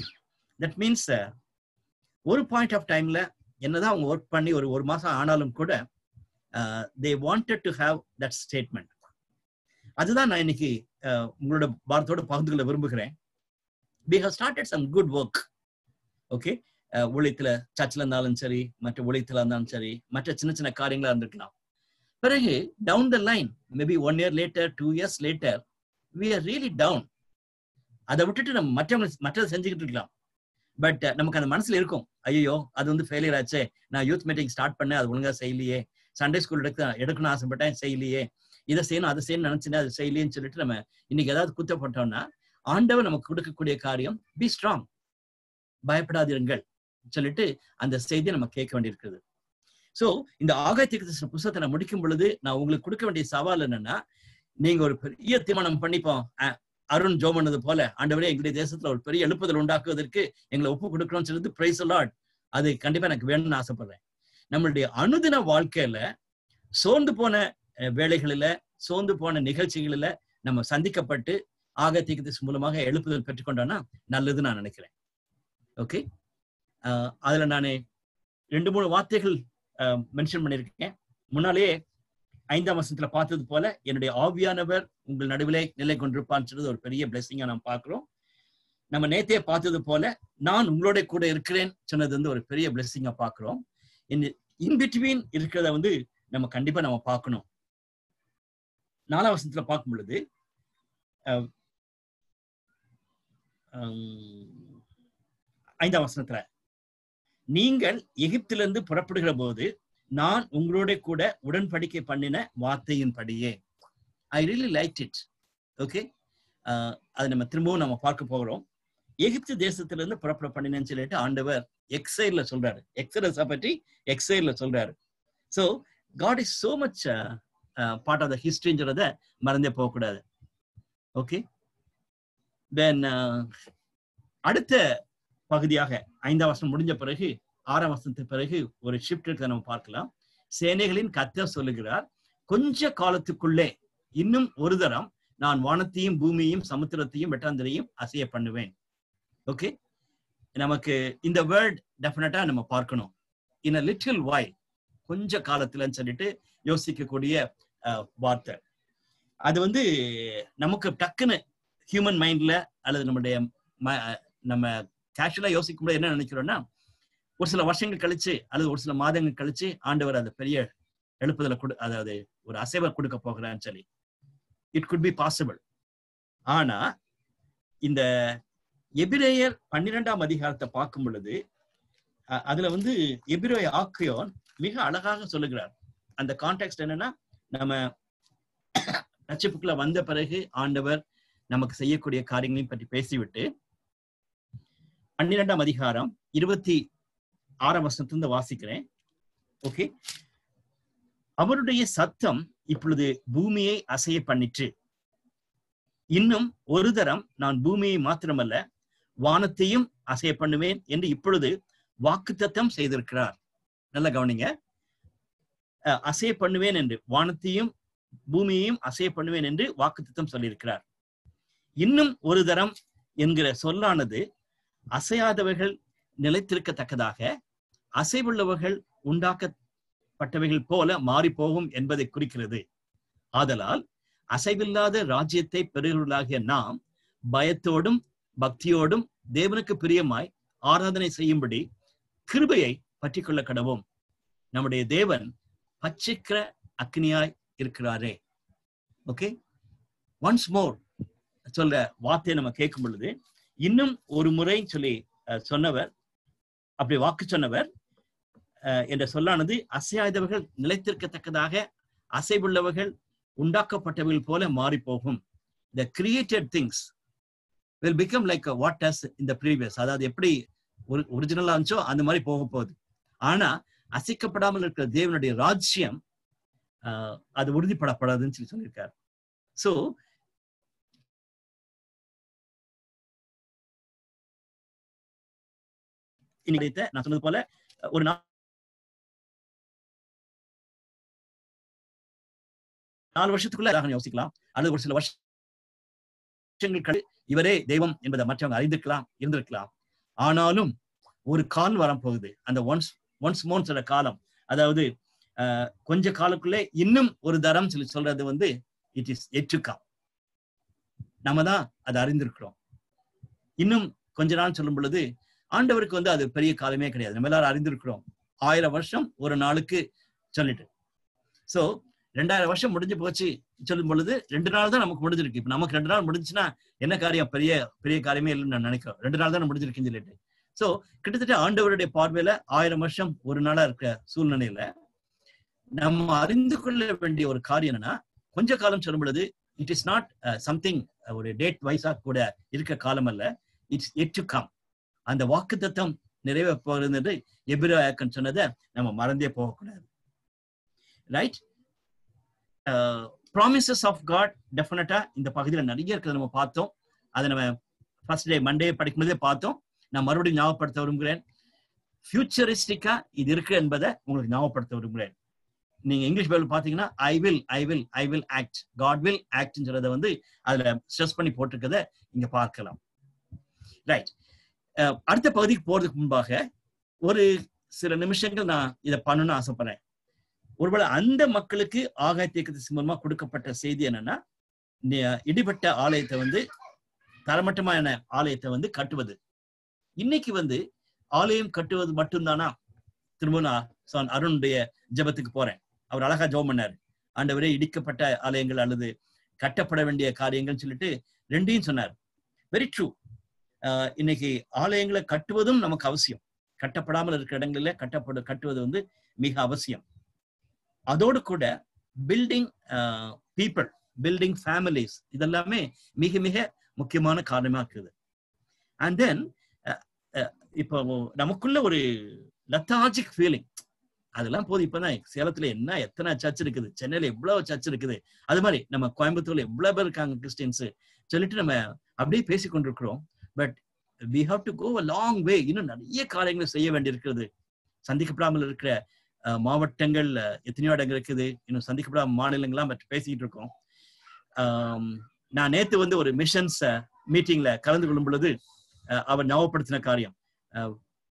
that means ஒரு பாயிண்ட் ஆஃப் டைம்ல என்னதான் அவங்க ஒர்க் பண்ணி ஒரு ஒரு மாசம் ஆனாலும் கூட they wanted to have that statement அதுதான் நான் இன்னைக்கு அஹ், உங்களோட பாரத்தோட பகிர்ந்து கொள்ள விரும்புகிறேன் we have started some good work okay ஊழியத்துல சர்ச்சில் இருந்தாலும் சரி மற்ற ஊழியத்துல இருந்தாலும் சரி மற்ற சின்ன சின்ன காரியங்களா இருந்திருக்கலாம் பிறகு down the line maybe one year later two years later we are really down அதை விட்டுட்டு நம்ம மற்றவங்க மற்றதை செஞ்சுக்கிட்டு இருக்கலாம் பட் நமக்கு அந்த மனசுல இருக்கும் ஐயோ அது வந்து ஃபெயிலியர் ஆச்சே நான் யூத் மீட்டிங் ஸ்டார்ட் பண்ணேன் அது ஒழுங்கா செய்யலையே சண்டே ஸ்கூல் எடுக்க எடுக்கணும்னு ஆசைப்பட்டேன் செய்யலையே இதை செய்யணும் அதை செய்யணும் நினைச்சேன் அது செய்யலையேன்னு சொல்லிட்டு நம்ம இன்னைக்கு ஏதாவது குத்தப்பட்டோம்னா ஆண்டவர் நமக்கு கொடுக்கக்கூடிய காரியம் பி ஸ்ட்ராங் பயப்படாதிருங்கள் சொல்லிட்டு அந்த செய்தியை நம்ம கேட்க வேண்டியிருக்கிறது சோ இந்த ஆகாயத்திற்கு புஸ்தகத்தை நான் முடிக்கும் பொழுது நான் உங்களுக்கு கொடுக்க வேண்டிய சவால் என்னன்னா நீங்க ஒரு பெரிய தீர்மானம் பண்ணிப்போம் அஹ், அருண் ஜோ பண்ணது போல ஆண்டவரே எங்களுடைய தேசத்துல ஒரு பெரிய எழுப்புதல் உண்டாக்குவதற்கு எங்களை ஒப்பு கொடுக்கணும்னு சொல்லிட்டு பிரைஸ் லார்ட் அது கண்டிப்பா எனக்கு வேணும்னு ஆசைப்படுறேன் நம்மளுடைய அனுதின வாழ்க்கையில சோர்ந்து போன அஹ், வேலைகளில சோர்ந்து போன நிகழ்ச்சிகளில நம்ம சந்திக்கப்பட்டு ஆகத்திகத்தின் மூலமாக எழுப்புதல் பெற்றுக்கொண்டோம்னா நல்லதுன்னு நான் நினைக்கிறேன் ஓகே அதுல நான் ரெண்டு மூணு வார்த்தைகள் மென்ஷன் பண்ணியிருக்கேன் முன்னாலேயே ஐந்தாம் வசனத்துல பார்த்தது போல என்னுடைய ஆவியானவர் உங்கள் நடுவிலே நிலை கொண்டிருப்பான்னு சொல்றது ஒரு பெரிய பிளெஸிங்கா நாம் பார்க்கிறோம் நம்ம நேத்தே பார்த்தது போல நான் உங்களோட கூட இருக்கிறேன் சொன்னது வந்து ஒரு பெரிய பிளெஸிங்கா பார்க்கிறோம் இன் பிட்வீன் இருக்கிறத வந்து நம்ம கண்டிப்பா நம்ம பார்க்கணும் நாலாம் வசனத்துல பார்க்கும் பொழுது அஹ், ஹம், ஐந்தாம் வசனத்துல நீங்கள் எகிப்திலிருந்து புறப்படுகிற போது நான் உங்களோட கூட உடன்படிக்கை பண்ணின வார்த்தையின்படியே I really like it okay அது நம்ம திரும்பவும் நம்ம பார்க்க போகிறோம் எகிப்து தேசத்திலிருந்து புறப்பட பண்ணினேன்னு சொல்லிட்டு ஆண்டவர் எக்ஸைர்ல சொல்றாரு எக்ஸரஸ பற்றி எக்ஸைர்ல சொல்றாரு so God is so much part of the ஹிஸ்டரிங்கிறத மறந்தே போகக்கூடாது ஓகே தென் அடுத்த பகுதியாக ஐந்தாம் வருஷம் முடிஞ்ச பிறகு ஆறாம் வருஷத்துக்கு பிறகு ஒரு ஷிஃப்ட் இருக்கிறத நம்ம பார்க்கலாம் சேனைகளின் கத்தர் சொல்லுகிறார் கொஞ்ச காலத்துக்குள்ளே இன்னும் ஒரு தரம் நான் வானத்தையும் பூமியையும் சமுத்திரத்தையும் வெட்டாந்தரையும் அசைய பண்ணுவேன் ஓகே நமக்கு இந்த வேர்ட் டெஃபினட்டா நம்ம பார்க்கணும் இன் அ லிட்டில் வாய் கொஞ்ச காலத்துலன்னு சொல்லிட்டு யோசிக்கக்கூடிய அஹ், வார்த்தை அது வந்து நமக்கு டக்குன்னு ஹியூமன் மைண்ட்ல அல்லது நம்முடைய ம- நம்ம கேஷுவலா யோசிக்கும் போது என்ன நினைக்கிறோம்னா ஒரு சில வருஷங்கள் கழிச்சு அல்லது ஒரு சில மாதங்கள் கழிச்சு ஆண்டவர் அந்த பெரிய எழுப்புதலை கொடு அதாவது ஒரு அசைவை கொடுக்க போகிறான்னு சொல்லி இட் குட் பி பாசிபிள் ஆனா இந்த எபிரேயர் பன்னிரெண்டாம் அதிகாரத்தை பார்க்கும் பொழுது அ- அதுல வந்து எபிரேய ஆக்கியோன் மிக அழகாக சொல்லுகிறார் அந்த கான்டெக்ட் என்னன்னா நம்ம ரட்சிப்புக்குள்ள வந்த பிறகு ஆண்டவர் நமக்கு செய்யக்கூடிய காரியங்களையும் பற்றி பேசிவிட்டு பன்னிரெண்டாம் அதிகாரம் இருபத்தி ஆறாம் வசனத்திலிருந்து வாசிக்கிறேன் ஓகே அவருடைய சத்தம் இப்பொழுது பூமியை அசைய பண்ணிற்று இன்னும் ஒரு தரம் நான் பூமியை மாத்திரமல்ல வானத்தையும் அசைய பண்ணுவேன் என்று இப்பொழுது வாக்குத்தத்தம் செய்திருக்கிறார் நல்ல கவனிங்க அஹ், அசைய பண்ணுவேன் என்று வானத்தையும் பூமியையும் அசைய பண்ணுவேன் என்று வாக்குத்தத்தம் சொல்லியிருக்கிறார் இன்னும் ஒரு தரம் என்கிற சொல்லானது அசையாதவர்கள் நிலைத்திருக்கத்தக்கதாக அசைவுள்ளவர்கள் உண்டாக்கப்பட்டவைகள் போல மாறி போகும் என்பதை குறிக்கிறது ஆதலால் அசைவில்லாத ராஜ்யத்தை பெறுகிறவர்களாகிய நாம் பயத்தோடும் பக்தியோடும் தேவனுக்கு பிரியமாய் ஆராதனை செய்யும்படி கிருபையை பற்றிக்கொள்ள கடவோம் நம்முடைய தேவன் பச்சிக்கிற அக்னியாய் இருக்கிறாரே ஓகே ஒன்ஸ் மோர் சொல்ற வார்த்தையை நம்ம கேட்கும் பொழுது இன்னும் ஒரு முறை சொல்லி அஹ், சொன்னவர் அப்படி வாக்கு சொன்னவர் அஹ், என்ற சொல்லானது அசையாதவர்கள் நிலைத்திருக்கத்தக்கதாக அசைவுள்ளவர்கள் உண்டாக்கப்பட்டவர்கள் போல மாறி போகும் the created things will become like what does இந்த ப்ரீவியஸ் அதாவது எப்படி ஒரு ஒரிஜினலா இருந்துச்சோ அந்த மாதிரி போக போகுது ஆனா அசைக்கப்படாமல் இருக்கிற தேவனுடைய ராஜ்யம் ஆஹ், அது உறுதிப்படப்படாதுன்னு சொல்லி சொல்லியிருக்காரு சோ இன்னைக்கு நான் சொன்னது போல ஒரு நா- நாலு வருஷத்துக்குள்ள அதாக யோசிக்கலாம் அல்லது ஒரு சில வருஷங்கள் கழி இவரே தெய்வம் என்பதை மற்றவங்க அறிந்திருக்கலாம் இருந்திருக்கலாம் ஆனாலும் ஒரு கால் வரம் போகுது அந்த ஒன்ஸ் ஒன்ஸ் மோன் சொல்ற காலம் அதாவது ஆஹ், கொஞ்ச காலக்குள்ளே இன்னும் ஒரு தரம் சொல்லி சொல்றது வந்து இட் இஸ் எட்டுக்காம் நம்ம தான் அதை அறிந்திருக்கிறோம் இன்னும் கொஞ்ச நாள் சொல்லும் பொழுது ஆண்டவருக்கு வந்து அது பெரிய காலமே கிடையாது நம்ம எல்லாரும் அறிந்திருக்கிறோம் ஆயிரம் வருஷம் ஒரு நாளுக்கு சொல்லிட்டு சோ ரெண்டாயிரம் வருஷம் முடிஞ்சு போச்சு சொல்லும் பொழுது ரெண்டு நாள் தான் நமக்கு முடிஞ்சிருக்கு இப்ப நமக்கு ரெண்டு நாள் முடிஞ்சுன்னா என்ன காரியம் பெரிய பெரிய காரியமே இல்லைன்னு நான் நினைக்கிறேன் ரெண்டு நாள் தான் முடிஞ்சிருக்குன்னு சொல்லிட்டு சோ கிட்டத்தட்ட ஆண்டவருடைய பார்வையில ஆயிரம் வருஷம் ஒரு நாளா இருக்கிற சூழ்நிலையில நம்ம அறிந்து கொள்ள வேண்டிய ஒரு காரியம் என்னன்னா கொஞ்ச காலம் சொல்லும் பொழுது இட் இஸ் நாட் சம்திங் ஒரு டேட் வைஸா கூட இருக்க காலம் அல்ல இட்ஸ் எட் டு கம் அந்த வாக்கு தத்தம் நிறைவே போகிறது என்று எபிராயக்கன் சொன்னதை நம்ம மறந்தே போகக்கூடாது ரைட் ப்ராமிசஸ் ஆஃப் காட் டெஃபினட்டா இந்த பகுதியில் நிறைய இருக்கிறத நம்ம பார்த்தோம் அதை நம்ம ஃபர்ஸ்ட் டே மண்டே படிக்கும்போதே பார்த்தோம் நான் மறுபடியும் ஞாபகப்படுத்த விரும்புகிறேன் ஃபியூச்சரிஸ்டிக்கா இது இருக்கு என்பதை உங்களுக்கு ஞாபகப்படுத்த விரும்புகிறேன் நீங்க இங்கிலீஷ் பைபிள் பாத்தீங்கன்னா I will I will I will act God will ஆக்ட்ன்றத வந்து அதுல ஸ்ட்ரெஸ் பண்ணி போட்டிருக்கத இங்க பார்க்கலாம் ரைட் அடுத்த பகுதிக்கு போறதுக்கு முன்பாக ஒரு சில நிமிஷங்கள் நான் இதை பண்ணணும்னு ஆசைப்படுறேன் ஒருவேளை அந்த மக்களுக்கு ஆகாய தீர்க்கதரிசி மூலமா கொடுக்கப்பட்ட செய்தி என்னன்னா நி- இடிபட்ட ஆலயத்தை வந்து தரமட்டமான ஆலயத்தை வந்து கட்டுவது இன்னைக்கு வந்து ஆலயம் கட்டுவது மட்டும்தானா திரும்ப நான் சொன்ன அருணுடைய ஜெபத்துக்கு போறேன் அவர் அழகா ஜெபம் பண்ணாரு ஆண்டவரே இடிக்கப்பட்ட ஆலயங்கள் அல்லது கட்டப்பட வேண்டிய காரியங்கள் சொல்லிட்டு ரெண்டையும் சொன்னார் வெரி ட்ரூ இன்னைக்கு ஆலயங்களை கட்டுவதும் நமக்கு அவசியம் கட்டப்படாமல் இருக்கிற இடங்களில கட்டப்படு கட்டுவது வந்து மிக அவசியம் அதோடு கூட பில்டிங் பீப்புள் பில்டிங் ஃபேமிலிஸ் இதெல்லாமே மிக மிக முக்கியமான காரணமா இருக்குது அண்ட் தென் இப்போ நமக்குள்ள ஒரு லத்தாஜிக் ஃபீலிங் அதெல்லாம் போது இப்பதான் சேலத்துல என்ன எத்தனை சர்ச் இருக்குது சென்னையில எவ்வளவு சர்ச் இருக்குது அது மாதிரி நம்ம கோயம்புத்தூர்ல எவ்வளவு பேர் இருக்காங்க கிறிஸ்டியன்ஸ் சொல்லிட்டு நம்ம அப்படியே பேசி கொண்டிருக்கிறோம் but we have to go a long way இன்னும் நிறைய காரியங்களை செய்ய வேண்டியிருக்கிறது சந்திக்கப்படாமல் இருக்கிற அஹ், மாவட்டங்கள் அஹ், எத்தனையோ இடங்கள் இருக்குது இன்னும் சந்திக்கப்படாம மாநிலங்கள்லாம் பற்றி பேசிக்கிட்டு இருக்கோம் ஆம், நான் நேத்து வந்து ஒரு மிஷன்ஸ் மீட்டிங்ல கலந்து கொள்ளும் பொழுது அஹ், அவர் ஞாபகப்படுத்தின காரியம் அஹ்,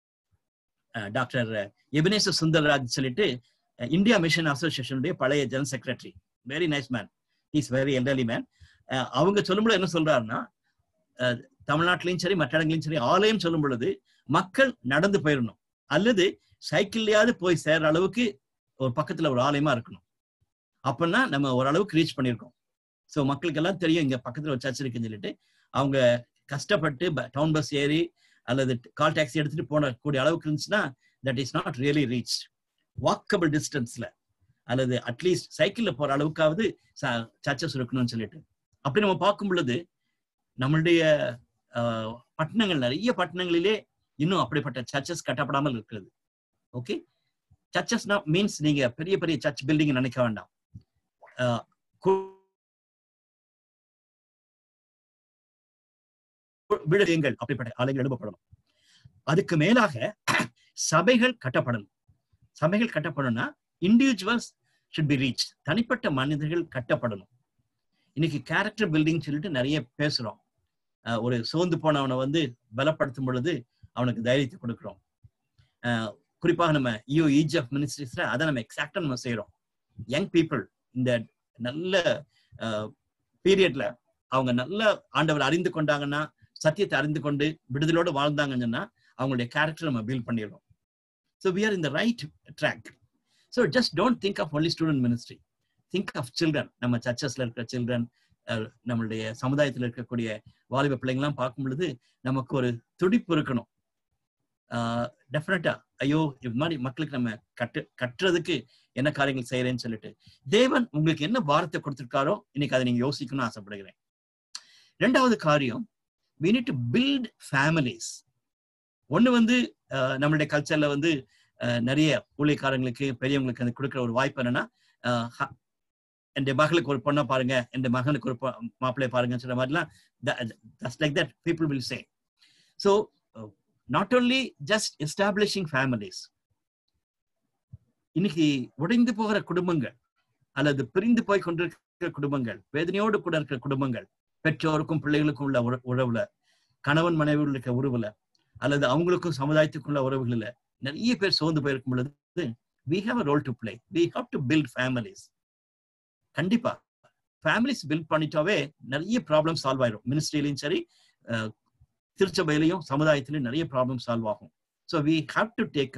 அஹ், டாக்டர் எபினேச சுந்தரராஜ் சொல்லிட்டு அஹ், இந்தியா மிஷன் அசோசியேஷனுடைய பழைய general secretary very nice man is very elderly man அவங்க சொல்லும்போது என்ன சொல்றாருன்னா அஹ், தமிழ்நாட்டிலையும் சரி மற்ற இடங்களையும் சரி ஆலயம் சொல்லும் பொழுது மக்கள் நடந்து போயிடணும் அல்லது சைக்கிள்லயாவது போய் சேர்ற அளவுக்கு ஒரு பக்கத்துல ஒரு ஆலயமா இருக்கணும் அப்படின்னா நம்ம ஓரளவுக்கு ரீச் பண்ணியிருக்கோம் ஸோ மக்களுக்கெல்லாம் தெரியும் இங்க பக்கத்துல ஒரு சர்ச் இருக்குன்னு சொல்லிட்டு அவங்க கஷ்டப்பட்டு டவுன் பஸ் ஏறி அல்லது கால் டாக்ஸி எடுத்துட்டு போன கூடிய அளவுக்கு இருந்துச்சுன்னா that is not really reach walkable டிஸ்டன்ஸ்ல அல்லது அட்லீஸ்ட் சைக்கிள்ல போற அளவுக்காவது சர்ச்சஸ் இருக்கணும்னு சொல்லிட்டு அப்படி நம்ம பார்க்கும் பொழுது நம்மளுடைய ஆஹ், பட்டணங்கள் நிறைய பட்டணங்களிலே இன்னும் அப்படிப்பட்ட சர்ச்சஸ் கட்டப்படாமல் இருக்கிறது ஓகே சர்ச்சஸ்னா மீன்ஸ் நீங்க பெரிய பெரிய சர்ச் பில்டிங் நினைக்க வேண்டாம் ஆஹ், கு- விடுதியங்கள் அப்படிப்பட்ட ஆலயங்கள் எழுப்பப்படணும் அதுக்கு மேலாக சபைகள் கட்டப்படணும் சபைகள் கட்டப்படணும்னா இண்டிவிஜுவல்ஸ் ஷுட் பி ரீச் தனிப்பட்ட மனிதர்கள் கட்டப்படணும் இன்னைக்கு கேரக்டர் பில்டிங் சொல்லிட்டு நிறைய பேசுறோம் அஹ் ஒரு சோர்ந்து போனவனை வந்து பலப்படுத்தும் பொழுது அவனுக்கு தைரியத்தை கொடுக்குறோம் அஹ் குறிப்பாக நம்ம யூ இஜிஎஃப் மினிஸ்ட்ரிஸ்ல அதை நம்ம எக்ஸாக்டா நம்ம செய்யறோம் யங் பீப்புள் இந்த நல்ல பீரியட்ல அவங்க நல்ல ஆண்டவர் அறிந்து கொண்டாங்கன்னா சத்தியத்தை அறிந்து கொண்டு விடுதலோடு வாழ்ந்தாங்கன்னு சொன்னா அவங்களுடைய கேரக்டர் நம்ம பில்ட் பண்ணிடுறோம் so we are in the right track so just don't think of only student ministry think of children நம்ம சர்ச்சஸ்ல இருக்கிற சில்ட்ரன் நம்மளுடைய சமுதாயத்தில் இருக்கக்கூடிய வாலிப பிள்ளைங்களாம் பார்க்கும் பொழுது நமக்கு ஒரு துடிப்பு இருக்கணும் டெஃபினட்டா ஐயோ இது மாதிரி மக்களுக்கு நம்ம கட்டு கட்டுறதுக்கு என்ன காரியங்கள் செய்யறேன்னு சொல்லிட்டு தேவன் உங்களுக்கு என்ன பாரத்தை கொடுத்திருக்காரோ இன்னைக்கு அதை நீங்க யோசிக்கணும்னு ஆசைப்படுகிறேன் ரெண்டாவது காரியம் we need to build families ஒண்ணு வந்து அஹ், நம்மளுடைய கல்ச்சர்ல வந்து அஹ், நிறைய ஊழியக்காரங்களுக்கு பெரியவங்களுக்கு அந்த கொடுக்குற ஒரு வாய்ப்பு என்னன்னா அஹ், ஹ- என் மகளுக்கு ஒரு பொண்ணை பாருங்க என் மகனுக்கு ஒரு பொ- மாப்பிள்ளைய பாருங்கன்னு சொல்ற மாதிரிலாம் like that people will say so not only just establishing families இன்னைக்கு உடைந்து போகிற குடும்பங்கள் அல்லது பிரிந்து போய் கொண்டிருக்கிற குடும்பங்கள் வேதனையோடு கூட இருக்கிற குடும்பங்கள் பெற்றோருக்கும் பிள்ளைகளுக்கும் உள்ள உற- உறவுல கணவன் மனைவி இருக்க உறவுல அல்லது அவங்களுக்கும் சமுதாயத்துக்குள்ள உறவுகள்ல நிறைய பேர் சோர்ந்து போயிருக்கும் பொழுது we have a role to play we have to build families கண்டிப்பா ஃபேமிலிஸ் பில்ட் பண்ணிட்டாவே நிறைய ப்ராப்ளம் சால்வ் ஆயிரும் மினிஸ்ட்ரியிலையும் சரி அஹ், திருச்சபையிலையும் சமுதாயத்திலையும் நிறைய ப்ராப்ளம் சால்வ் ஆகும் so we have to take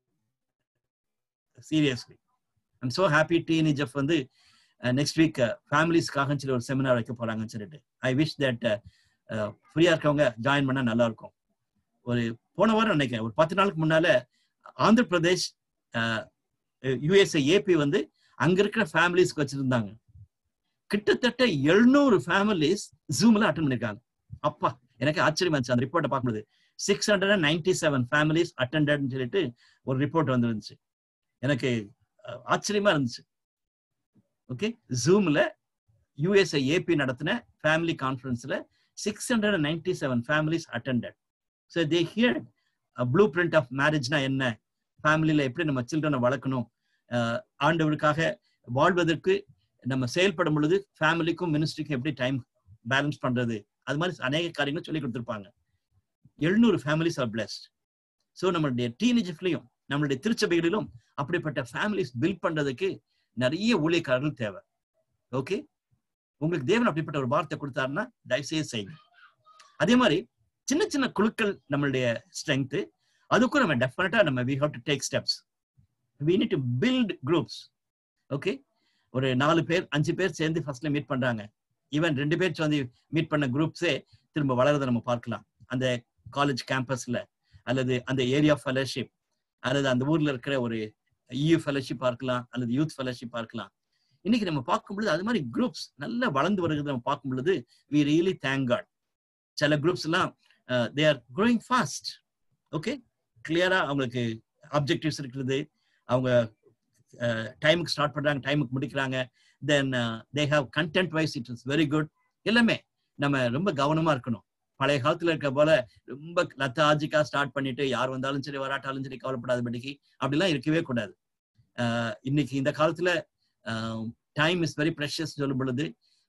seriously I'm so happy teenage வந்து நெக்ஸ்ட் வீக் ஃபேமிலிஸ்க்காக சொல்லி ஒரு செமினார் வைக்க போறாங்கன்னு சொல்லிட்டு ஐ விஷ் தட் ஃப்ரீயா இருக்கவங்க ஜாயின் பண்ணா நல்லா இருக்கும் ஒரு போன வாரம் நினைக்கிறேன் ஒரு பத்து நாளுக்கு முன்னால ஆந்திர பிரதேஷ் யுஎஸ்ஏ ஏபி வந்து அங்க இருக்கிற ஃபேமிலிஸ்க்கு வச்சிருந்தாங்க கிட்டத்தட்ட எழுநூறு ஃபேமிலிஸ் ஜூம்ல அட்டன் பண்ணிருக்காங்க அப்பா எனக்கு ஆச்சரியமா இருந்துச்சு அந்த ரிப்போர்ட்டை பார்க்கும்போது six hundred and ninety seven families அட்டண்டட்னு சொல்லிட்டு ஒரு ரிப்போர்ட் வந்துருந்துச்சு எனக்கு அஹ், ஆச்சரியமா இருந்துச்சு ஓகே ஜூம்ல யுஎஸ்ஐ ஏபி நடத்தின ஃபேமிலி கான்ஃபரன்ஸ்ல six hundred and ninety seven families attended so they hear blueprint of மேரேஜ்னா என்ன ஃபேமிலியில எப்படி நம்ம சில்ட்ரனை வளர்க்கணும் அஹ், ஆண்டவருக்காக வாழ்வதற்கு நம்ம செயல்படும் பொழுது ஃபேமிலிக்கும் மினிஸ்ட்ரிக்கும் எப்படி டைம் பேலன்ஸ் பண்றது அது மாதிரி அநேக காரியங்கள் சொல்லி கொடுத்துருப்பாங்க எழுநூறு ஃபேமிலிஸ் ஆர் பிளஸ்ட் ஸோ நம்மளுடைய டீனேஜ்லையும் நம்மளுடைய திருச்சபைகளிலும் அப்படிப்பட்ட ஃபேமிலிஸ் பில்ட் பண்றதுக்கு நிறைய ஊழியக்காரர்கள் தேவை ஓகே உங்களுக்கு தேவன் அப்படிப்பட்ட ஒரு வார்த்தை கொடுத்தாருன்னா தயவுசெய்து செய்யுங்க அதே மாதிரி சின்ன சின்ன குழுக்கள் நம்மளுடைய ஸ்ட்ரென்த் அதுக்கும் நம்ம டெஃபினட்டா நம்ம we have to take steps we need to build groups okay ஒரு நாலு பேர் அஞ்சு பேர் சேர்ந்து ஃபர்ஸ்ட்ல மீட் பண்றாங்க ஈவன் ரெண்டு பேர் சேர்ந்து மீட் பண்ண குரூப்ஸே திரும்ப வளரதை நம்ம பார்க்கலாம் அந்த காலேஜ் கேம்பஸ்ல அல்லது அந்த ஏரியா ஃபெலோஷிப் அல்லது அந்த ஊர்ல இருக்கிற ஒரு இயூ ஃபெலோஷிப் பார்க்கலாம் அல்லது யூத் ஃபெலோஷிப் பார்க்கலாம் இன்னைக்கு நம்ம பார்க்கும் பொழுது அது மாதிரி குரூப்ஸ் நல்லா வளர்ந்து வருகிறது நம்ம பார்க்கும் பொழுது வி ரியலி தேங்க் காட் சில குரூப்ஸ் எல்லாம் they are growing fast okay கிளியரா அவங்களுக்கு அப்ஜெக்டிவ்ஸ் இருக்கிறது அவங்க டைமுக்கு ஸ்டார்ட் பண்றாங்க டைமுக்கு முடிக்கிறாங்க then they have content wise it is very good எல்லாமே நம்ம ரொம்ப கவனமா இருக்கணும் பழைய காலத்துல இருக்க போல ரொம்ப லத்தாஜிக்கா ஸ்டார்ட் பண்ணிட்டு யார் வந்தாலும் சரி வராட்டாலும் சரி கவலைப்படாதபடிக்கு அப்படிலாம் இருக்கவே கூடாது அஹ் இன்னைக்கு இந்த காலத்துல டைம் இஸ் வெரி ப்ரெஷஸ் சொல்லும் பொழுது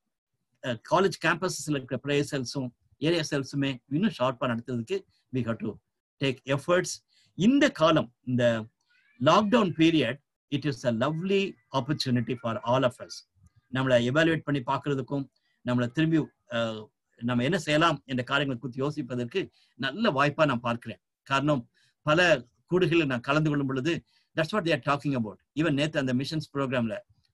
காலேஜ் கேம்பஸஸ்ல இருக்கிற ப்ரேயர் செல்ஸும் ஏரியா செல்ஸுமே இன்னும் ஷார்ப்பா நடத்துறதுக்கு we have to take efforts இந்த காலம் இந்த lockdown period it is a lovely opportunity for all of us நம்மளை எவாலுவேட் பண்ணி பார்க்கறதுக்கும் நம்மளை திரும்பி அஹ், நம்ம என்ன செய்யலாம் என்ற காரியங்களை குறித்து யோசிப்பதற்கு நல்ல வாய்ப்பா நான் பார்க்கிறேன் காரணம் பல கூடுகளில் நான் கலந்து கொள்ளும் பொழுது that's what they're talking about even நேத்து அந்த மிஷன்ஸ் ப்ரோக்ராம்ல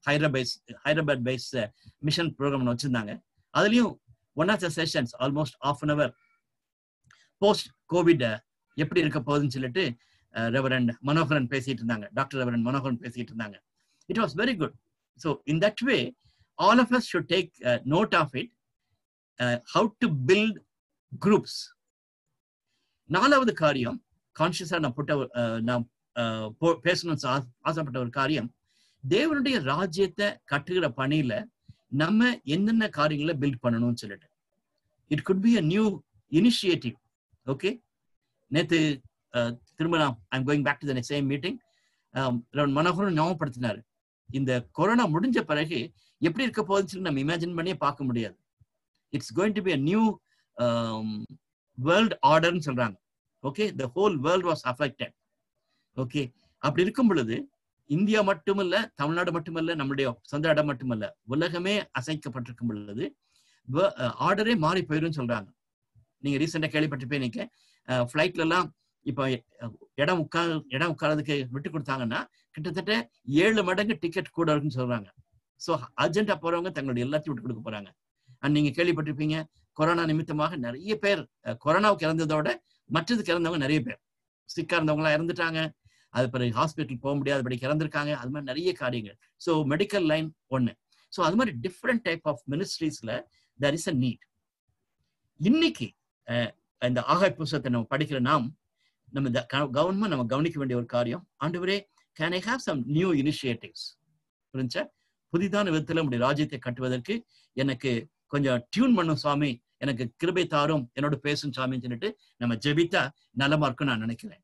Hyderabad Hyderabad base mission programme வச்சிருந்தாங்க அதுலயும் one of the sessions almost of an hour post Covid எப்படி இருக்க போகுதுன்னு சொல்லிட்டு ரெவரண்ட் மனோகரன் பேசிட்டு இருந்தாங்க டாக்டர் ரெவரண்ட் மனோகரன் பேசிட்டு இருந்தாங்க it was very good so in that way all of us should take note of it how to build groups நாலாவது காரியம் கான்சியஸா நான் புட்ட நான் பேசணும்னு ஆசைப்பட்ட ஒரு காரியம் தேவனுடைய ராஜ்யத்தை கட்டுகிற பணியில நம்ம என்னென்ன காரியங்களை பில்ட் பண்ணணும்னு சொல்லிட்டு it good be a new initiative okay நேத்து திரும்ப நான் I'm going back to the same meeting Manoharan ஞாபகப்படுத்தினாரு இந்த கொரோனா முடிஞ்ச பிறகு எப்படி இருக்க போகுதுன்னு சொல்லி நம்ம இமேஜின் பண்ணியே பார்க்க முடியாது it's going to be a new world ஆர்டர்னு சொல்றாங்க okay the whole world was affected okay அப்படி இருக்கும் பொழுது இந்தியா மட்டுமல்ல தமிழ்நாடு மட்டுமல்ல நம்மளுடைய சொந்த இடம் மட்டுமல்ல உலகமே அசைக்கப்பட்டிருக்கும் பொழுது ஆர்டரே மாறி போயிரும் சொல்றாங்க நீங்க ரீசெண்டா கேள்விப்பட்டிருப்பீங்க ஃபிளைட்ல எல்லாம் இப்ப இடம் உட்கார் இடம் உட்காரதுக்கு விட்டு கொடுத்தாங்கன்னா கிட்டத்தட்ட ஏழு மடங்கு டிக்கெட் கூட இருக்குன்னு சொல்றாங்க ஸோ அர்ஜென்டா போறவங்க தங்களுடைய எல்லாத்தையும் விட்டு கொடுக்க போறாங்க அண்ட் நீங்க கேள்விப்பட்டிருப்பீங்க கொரோனா நிமித்தமாக நிறைய பேர் கொரோனாவுக்கு இறந்ததோட மற்றதுக்கு இறந்தவங்க நிறைய பேர் சிக்கா இருந்தவங்களா இறந்துட்டாங்க அது பிறகு ஹாஸ்பிட்டல் போக முடியாதபடிக்கு இறந்துருக்காங்க அது மாதிரி நிறைய காரியங்கள் ஸோ மெடிக்கல் லைன் ஒன்று ஸோ அது மாதிரி டிஃப்ரெண்ட் டைப் ஆஃப் மினிஸ்ட்ரிஸ்ல தர் இஸ் அ நீட் இன்னைக்கு இந்த ஆகாய் புஸ்தகத்தை நம்ம படிக்கிற நாம் நம்ம கவனமா நம்ம கவனிக்க வேண்டிய ஒரு காரியம் ஆண்டவரே can I have some new initiatives புரிஞ்சா புதிதான விதத்துல நம்முடைய ராஜ்யத்தை கட்டுவதற்கு எனக்கு கொஞ்சம் டியூன் பண்ணும் சுவாமி எனக்கு கிருபை தாரும் என்னோட பேசும் சாமின்னு சொல்லிட்டு நம்ம ஜெபித்தா நலமா இருக்கும் நான் நினைக்கிறேன்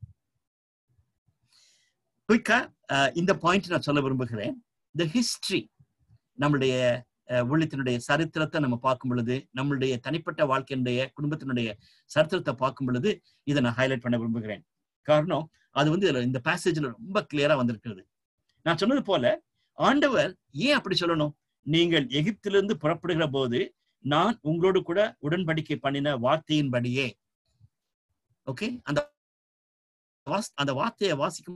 குயிக்கா இந்த பாயிண்ட் நான் சொல்ல விரும்புகிறேன் த ஹிஸ்டரி நம்மளுடைய உள்ளத்தினுடைய சரித்திரத்தை நம்ம பார்க்கும் பொழுது நம்மளுடைய தனிப்பட்ட வாழ்க்கையினுடைய குடும்பத்தினுடைய சரித்திரத்தை பார்க்கும் பொழுது இதை நான் ஹைலைட் பண்ண விரும்புகிறேன் காரணம் அது வந்து இந்த பேசேஜ்ல ரொம்ப கிளியரா வந்திருக்கிறது நான் சொன்னது போல ஆண்டவர் ஏன் அப்படி சொல்லணும் நீங்கள் எகிப்திலிருந்து புறப்படுகிற போது நான் உங்களோடு கூட உடன்படிக்கை பண்ணின வார்த்தையின்படியே ஓகே அந்த அந்த வார்த்தையை வாசிக்கும்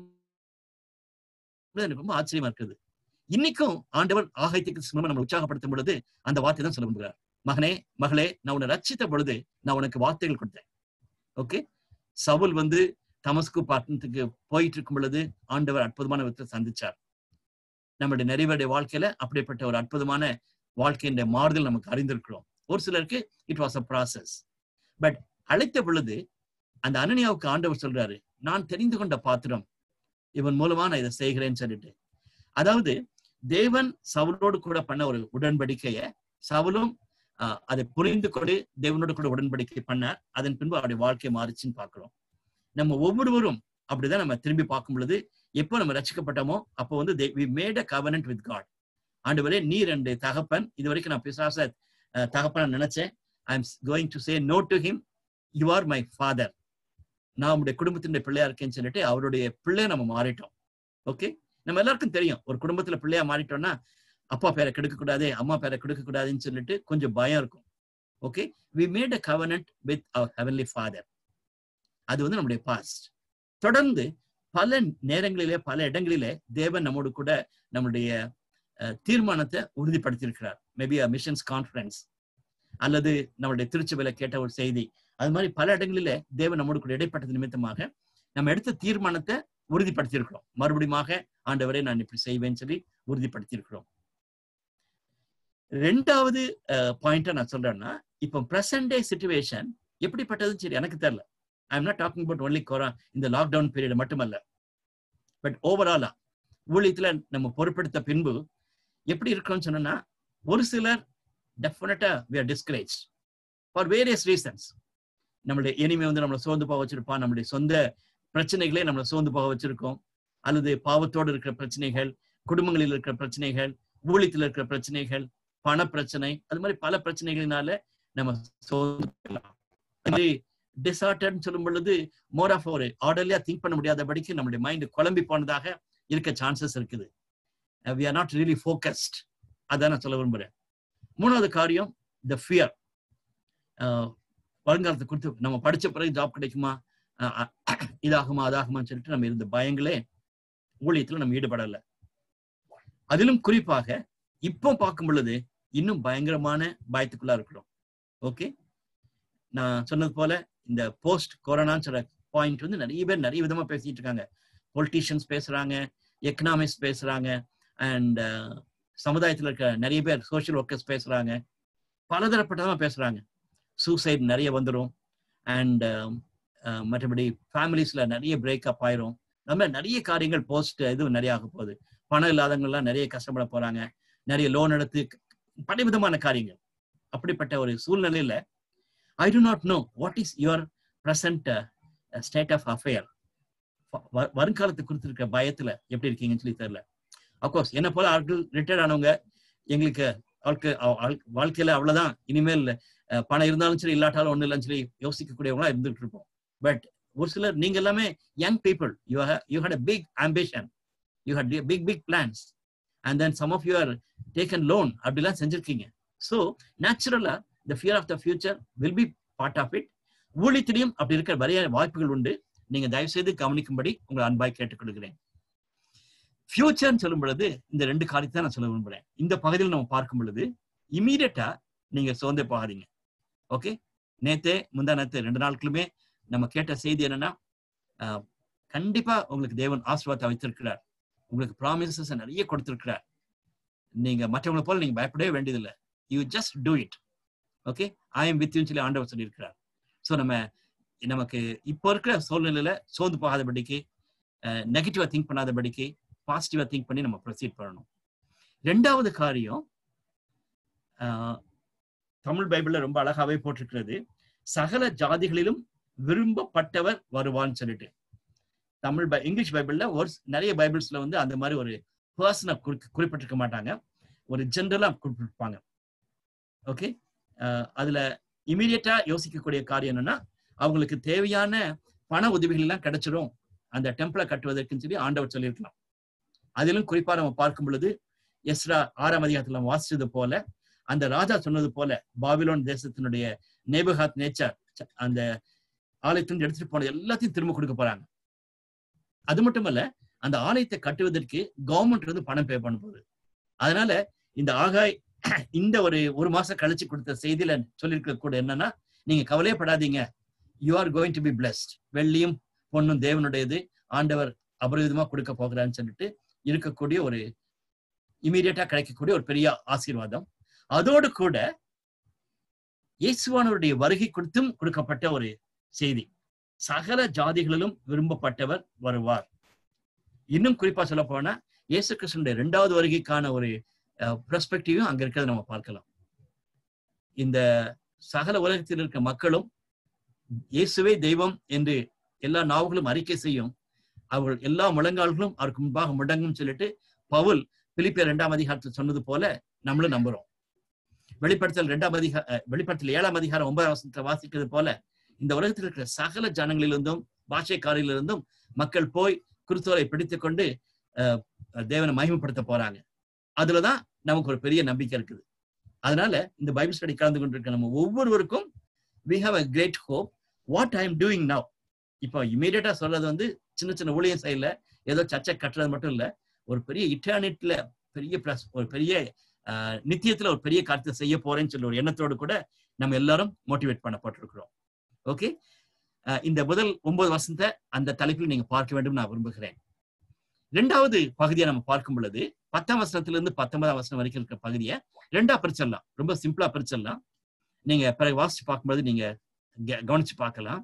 எனக்கு ரொம்ப ஆச்சரியமா இருக்குது இன்னைக்கும் ஆண்டவர் ஆகாயத்துக்கு சினிமா நம்ம உற்சாகப்படுத்தும் பொழுது அந்த வார்த்தை தான் சொல்ல விரும்புகிறார் மகனே மகளே நான் உன்னை ரச்சித்த பொழுது நான் உனக்கு வார்த்தைகள் கொடுத்தேன் ஓகே சவுல் வந்து தமஸ்கு பட்டணத்துக்கு போயிட்டு இருக்கும் பொழுது ஆண்டவர் அற்புதமான விதத்தை சந்திச்சார் நம்மளுடைய நிறைவேறிய வாழ்க்கையில அப்படிப்பட்ட ஒரு அற்புதமான வாழ்க்கையின் மாறுதல் நமக்கு அறிந்திருக்கிறோம் ஒரு சிலருக்கு it was a process but அழைத்த பொழுது அந்த அனனியாவுக்கு ஆண்டவர் சொல்றாரு நான் தெரிந்து கொண்ட பாத்திரம் இவன் மூலமா நான் இதை செய்கிறேன்னு சொல்லிட்டு அதாவது தேவன் சவுலோடு கூட பண்ண ஒரு உடன்படிக்கைய சவுலும் அதை புரிந்து கொண்டு தேவனோடு கூட உடன்படிக்கை பண்ணார் அதன் பின்பு அவருடைய வாழ்க்கை மாறிச்சுன்னு பாக்குறோம் நம்ம ஒவ்வொருவரும் அப்படிதான் நம்ம திரும்பி பார்க்கும் பொழுது எப்போ நம்ம ரசிக்கப்பட்டோமோ அப்போ வந்து we made a covenant with God ஆண்டவரே நீ ரெண்டு தகப்பன் இது வரைக்கும் நான் பிசாச தகப்பன நினைச்சேன் I am going to say no to him you are my father நான் உங்களுடைய குடும்பத்தினுடைய பிள்ளையா இருக்கேன்னு சொல்லிட்டு அவருடைய பிள்ளைய நம்ம மாறிட்டோம் ஓகே நம்ம எல்லாருக்கும் தெரியும் ஒரு குடும்பத்துல பிள்ளையா மாறிட்டோம்னா அப்பா பேரை கெடுக்க கூடாது அம்மா பேரை கெடுக்க கூடாதுன்னு சொல்லிட்டு கொஞ்சம் பயம் இருக்கும் okay we made a covenant with our heavenly father அது வந்து நம்முடைய பாஸ்ட் தொடர்ந்து பல நேரங்களிலே பல இடங்களிலே தேவன் நம்மோடு கூட நம்முடைய தீர்மானத்தை உறுதிப்படுத்தியிருக்கிறார் மேபி அ மிஷன்ஸ் கான்ஃபரன்ஸ் அல்லது நம்மளுடைய திருச்சபையில கேட்ட ஒரு செய்தி அது மாதிரி பல இடங்களிலே தேவன் நம்மோடு கூட இடைப்பட்டது நிமித்தமாக நம்ம எடுத்த தீர்மானத்தை உறுதிப்படுத்தியிருக்கிறோம் மறுபடியும் ஆண்டவரே நான் இப்படி செய்வேன்னு சொல்லி உறுதிப்படுத்தியிருக்கிறோம் ரெண்டாவது பாயிண்டா நான் சொல்றேன்னா இப்போ பிரசன்ட் டே சுச்சுவேஷன் எப்படிப்பட்டதுன்னு சரி எனக்கு தெரியல I am not talking about only கொரா இந்த லாக்டவுன் பீரியட் மட்டுமல்ல பட் ஓவராலா ஊழியத்துல நம்ம பொறுப்பெடுத்த பின்பு எப்படி இருக்கணும்னு சொன்னா ஒரு சிலர் டெஃபினட்டா we are discourage for various reasons நம்மளுடைய இனிமே வந்து நம்மளை சோர்ந்து போக வச்சிருப்பான் நம்மளுடைய சொந்த பிரச்சனைகளே நம்மளை சோர்ந்து போக வச்சிருக்கோம் அல்லது பாவத்தோடு இருக்கிற பிரச்சனைகள் குடும்பங்களில் இருக்கிற பிரச்சனைகள் ஊழியத்தில் இருக்கிற பிரச்சனைகள் பண பிரச்சனை அது மாதிரி பல பிரச்சனைகளினால நம்ம சோர்ந்து டிசார்டர்னு சொல்லும் பொழுது மோர் ஆஃப் ஒரு ஆர்டர்லியா திங்க் பண்ண முடியாதபடிக்கு நம்மளுடைய மைண்ட் குழம்பி போனதாக இருக்க சான்சஸ் இருக்குது we are not really focused அதான் நான் சொல்ல விரும்புறேன் மூணாவது காரியம் த ஃபியர் வருங்காலத்தை குறித்து நம்ம படிச்ச பிறகு ஜாப் கிடைக்குமா இதாகுமா அதாகுமான்னு சொல்லிட்டு நம்ம இருந்த பயங்களே ஊழியத்துல நம்ம ஈடுபடலை அதிலும் குறிப்பாக இப்போ பார்க்கும் பொழுது இன்னும் பயங்கரமான பயத்துக்குள்ளா இருக்கிறோம் ஓகே நான் சொன்னது போல இந்த போஸ்ட் கொரோனான்னு சொல்ற பாயிண்ட் வந்து நிறைய பேர் நிறைய விதமா பேசிட்டு இருக்காங்க பொலிட்டீஷியன்ஸ் பேசுறாங்க எக்கனாமிக்ஸ் பேசுறாங்க அண்ட் சமுதாயத்துல இருக்க நிறைய பேர் சோஷியல் ஒர்க்கர்ஸ் பேசுறாங்க பலதரப்பட்டதா பேசுறாங்க சூசைட் நிறைய வந்துடும் அண்ட் மற்றபடி ஃபேமிலிஸ்ல நிறைய பிரேக்கப் ஆயிரும் அது மாதிரி நிறைய காரியங்கள் போஸ்ட் இது நிறைய ஆக போகுது பணம் இல்லாதவங்கலாம் நிறைய கஷ்டப்பட போறாங்க நிறைய லோன் எடுத்து பல விதமான காரியங்கள் அப்படிப்பட்ட ஒரு சூழ்நிலையில I do not know what is your present state of affair வருங்காலத்தை குறித்து இருக்க பயத்துல எப்படி இருக்கீங்கன்னு சொல்லி தெரியல அப்கோர்ஸ் என்ன போல ஆட்கள் ரிட்டையர்ட் ஆனவங்க எங்களுக்கு வாழ்க்கை வாழ்க்கையில அவ்வளவுதான் இனிமேல் பணம் இருந்தாலும் சரி இல்லாட்டாலும் ஒண்ணு இல்லைன்னு சொல்லி யோசிக்கக்கூடியவங்களா இருந்துட்டு இருப்போம் பட் ஒரு சிலர் நீங்க எல்லாமே young people you you had a big ambition you had big big plans and then some of you are taken loan அப்படிலாம் செஞ்சிருக்கீங்க ஸோ நேச்சுரலா the fear of the future will be part of it ஊழியத்திலையும் அப்படி இருக்கிற நிறைய வாய்ப்புகள் உண்டு நீங்க தயவு செய்து கவனிக்கும்படி உங்களை அன்பாய் கேட்டுக்கொள்கிறேன் ஃபியூச்சர்னு சொல்லும் பொழுது இந்த ரெண்டு காரியத்தை நான் சொல்ல விரும்புறேன் இந்த பகுதியில் நம்ம பார்க்கும் பொழுது இமீடியட்டா நீங்க சோர்ந்தே போகாதீங்க ஓகே நேத்தே முந்தா நேத்து ரெண்டு நாட்களுமே நம்ம கேட்ட செய்தி என்னன்னா கண்டிப்பா உங்களுக்கு தேவன் ஆசீர்வாதத்தை வைத்திருக்கிறார் உங்களுக்கு ப்ராமிசஸ் நிறைய கொடுத்திருக்கிறார் நீங்க மற்றவங்களை போல நீங்க பயப்படவே வேண்டியதில்லை you just do it okay I am with சொல்லி ஆண்டவர் சொல்லியிருக்கிறார் ஸோ நம்ம நமக்கு இப்போ இருக்கிற சூழ்நிலையில சோர்ந்து போகாதபடிக்கு நெகட்டிவா திங்க் பண்ணாதபடிக்கு பாசிட்டிவா திங்க் பண்ணி நம்ம ப்ரொசீட் பண்ணணும் ரெண்டாவது காரியம் தமிழ் பைபிள்ல ரொம்ப அழகாவே போட்டிருக்கிறது சகல ஜாதிகளிலும் விரும்பப்பட்டவர் வருவான்னு சொல்லிட்டு தமிழ் பை இங்கிலீஷ் பைபிள்ல ஒரு நிறைய பைபிள்ஸ்ல வந்து அந்த மாதிரி ஒரு பர்சனை குறிப்பிட்டிருக்க மாட்டாங்க ஒரு ஜென்ரலா குறிப்பிட்டிருப்பாங்க ஓகே அதுல இமீடியட்டா யோசிக்கக்கூடிய காரியம் என்னன்னா அவங்களுக்கு தேவையான பண உதவிகள் எல்லாம் கிடைச்சிடும் அந்த டெம்பிளை கட்டுவதற்குன்னு சொல்லி ஆண்டவர் சொல்லியிருக்கலாம் அதிலும் குறிப்பா நம்ம பார்க்கும் பொழுது எஸ்ரா ஆறாம் அதிகாரத்துல வாசிச்சது போல அந்த ராஜா சொன்னது போல பாபிலோன் தேசத்தினுடைய நேபுகாத் நேச்சர் அந்த ஆலயத்திலிருந்து எடுத்துட்டு போனது எல்லாத்தையும் திரும்ப கொடுக்க போறாங்க அது மட்டுமல்ல அந்த ஆலயத்தை கட்டுவதற்கு கவர்மெண்ட் வந்து பணம் பே பண்ண போகுது அதனால இந்த ஆகாய் இந்த ஒரு ஒரு மாசம் கழிச்சு கொடுத்த செய்தியில சொல்லியிருக்க கூட என்னன்னா நீங்க கவலையப்படாதீங்க you are going to be blessed வெள்ளியும் பொண்ணும் தேவனுடையது ஆண்டவர் அபரிவிதமா கொடுக்க போகிறான்னு சொல்லிட்டு இருக்கக்கூடிய ஒரு இமீடியட்டா கிடைக்கக்கூடிய ஒரு பெரிய ஆசீர்வாதம் அதோடு கூட இயேசுவானவருடைய வருகை கொடுத்தும் கொடுக்கப்பட்ட ஒரு செய்தி சகல ஜாதிகளிலும் விரும்பப்பட்டவர் வருவார் இன்னும் குறிப்பா சொல்ல போனா இயேசு கிருஷ்ணனுடைய இரண்டாவது வருகைக்கான ஒரு பெர்ஸ்பெக்டிவும் அங்க இருக்கிறத நம்ம பார்க்கலாம் இந்த சகல உலகத்தில் இருக்க மக்களும் இயேசுவே தெய்வம் என்று எல்லா நாவுகளும் அறிக்கை செய்யும் அவர்கள் எல்லா முழங்கால்களும் அவருக்கு முன்பாக முடங்கும் சொல்லிட்டு பவுல் பிலிப்பியர் இரண்டாம் அதிகாரத்தில் சொன்னது போல நம்மளும் நம்புறோம் வெளிப்படுத்தல் இரண்டாம் அதிகார வெளிப்படுத்தல் ஏழாம் அதிகாரம் ஒன்பதாம் வசனத்தை வாசிக்கிறது போல இந்த உலகத்தில் இருக்கிற சகல ஜனங்களிலிருந்தும் பாஷைக்காரிலிருந்தும் மக்கள் போய் குருத்தோரை பிடித்து கொண்டு தேவனை மகிமைப்படுத்த போறாங்க அதுலதான் நமக்கு ஒரு பெரிய நம்பிக்கை இருக்குது அதனால இந்த பைபிள் ஸ்டடி கலந்து கொண்டிருக்க நம்ம ஒவ்வொருவருக்கும் we have a great hope what I am doing now இப்போ இமீடியட்டா சொல்றது வந்து சின்ன சின்ன ஊழியம் சைட்ல ஏதோ சர்ச்சை கட்டுறது மட்டும் இல்ல ஒரு பெரிய இட்டர்னெட்ல பெரிய பிளஸ் ஒரு பெரிய நித்தியத்துல ஒரு பெரிய காரியத்தை செய்ய போறேன்னு சொல்லி ஒரு எண்ணத்தோடு கூட நம்ம எல்லாரும் மோட்டிவேட் பண்ணப்பட்டிருக்கிறோம் ஓகே இந்த முதல் ஒன்பது வருஷத்தை அந்த தலைப்பில் நீங்க பார்க்க வேண்டும் நான் விரும்புகிறேன் ரெண்டாவது பகுதியை நம்ம பார்க்கும் பொழுது பத்தாம் வசனத்திலிருந்து பத்தொன்பதாம் வசனம் வரைக்கும் இருக்கிற பகுதியை ரெண்டா பிரிச்சிடலாம் ரொம்ப சிம்பிளா பிரிச்சிடலாம் நீங்க பிறகு வாசிச்சு பார்க்கும்போது நீங்க கவனிச்சு பார்க்கலாம்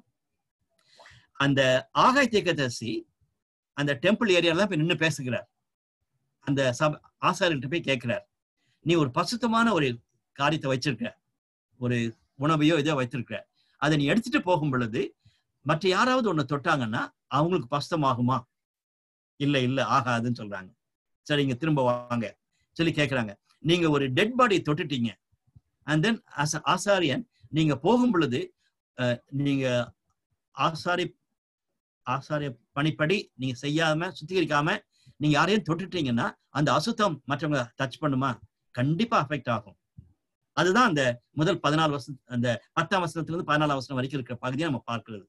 அந்த ஆகாய் தேக்கதரிசி அந்த டெம்பிள் ஏரியால தான் போய் நின்று பேசுகிறார் அந்த சப ஆசாரிகிட்ட போய் கேட்கிறார் நீ ஒரு பசுத்தமான ஒரு காரியத்தை வச்சிருக்க ஒரு உணவையோ இதோ வைத்திருக்க அதை நீ எடுத்துட்டு போகும் பொழுது மற்ற யாராவது ஒண்ணு தொட்டாங்கன்னா அவங்களுக்கு பசுத்தமாகுமா இல்ல இல்ல ஆகாதுன்னு சொல்றாங்க சரிங்க திரும்ப வாங்க சொல்லி கேட்கிறாங்க நீங்க ஒரு டெட் பாடி தொட்டுட்டீங்க அண்ட் தென் ஆசாரியன் நீங்க போகும் பொழுது நீங்க ஆசாரி ஆசாரிய பணிப்படி நீங்க செய்யாம சுத்திகரிக்காம நீங்க யாரையும் தொட்டுட்டீங்கன்னா அந்த அசுத்தம் மற்றவங்க டச் பண்ணுமா கண்டிப்பா அஃபெக்ட் ஆகும் அதுதான் அந்த முதல் பதினாலு வருஷம் அந்த பத்தாம் வருஷத்துல இருந்து பதினாலாம் வருஷம் வரைக்கும் இருக்கிற பகுதியை நம்ம பார்க்கிறது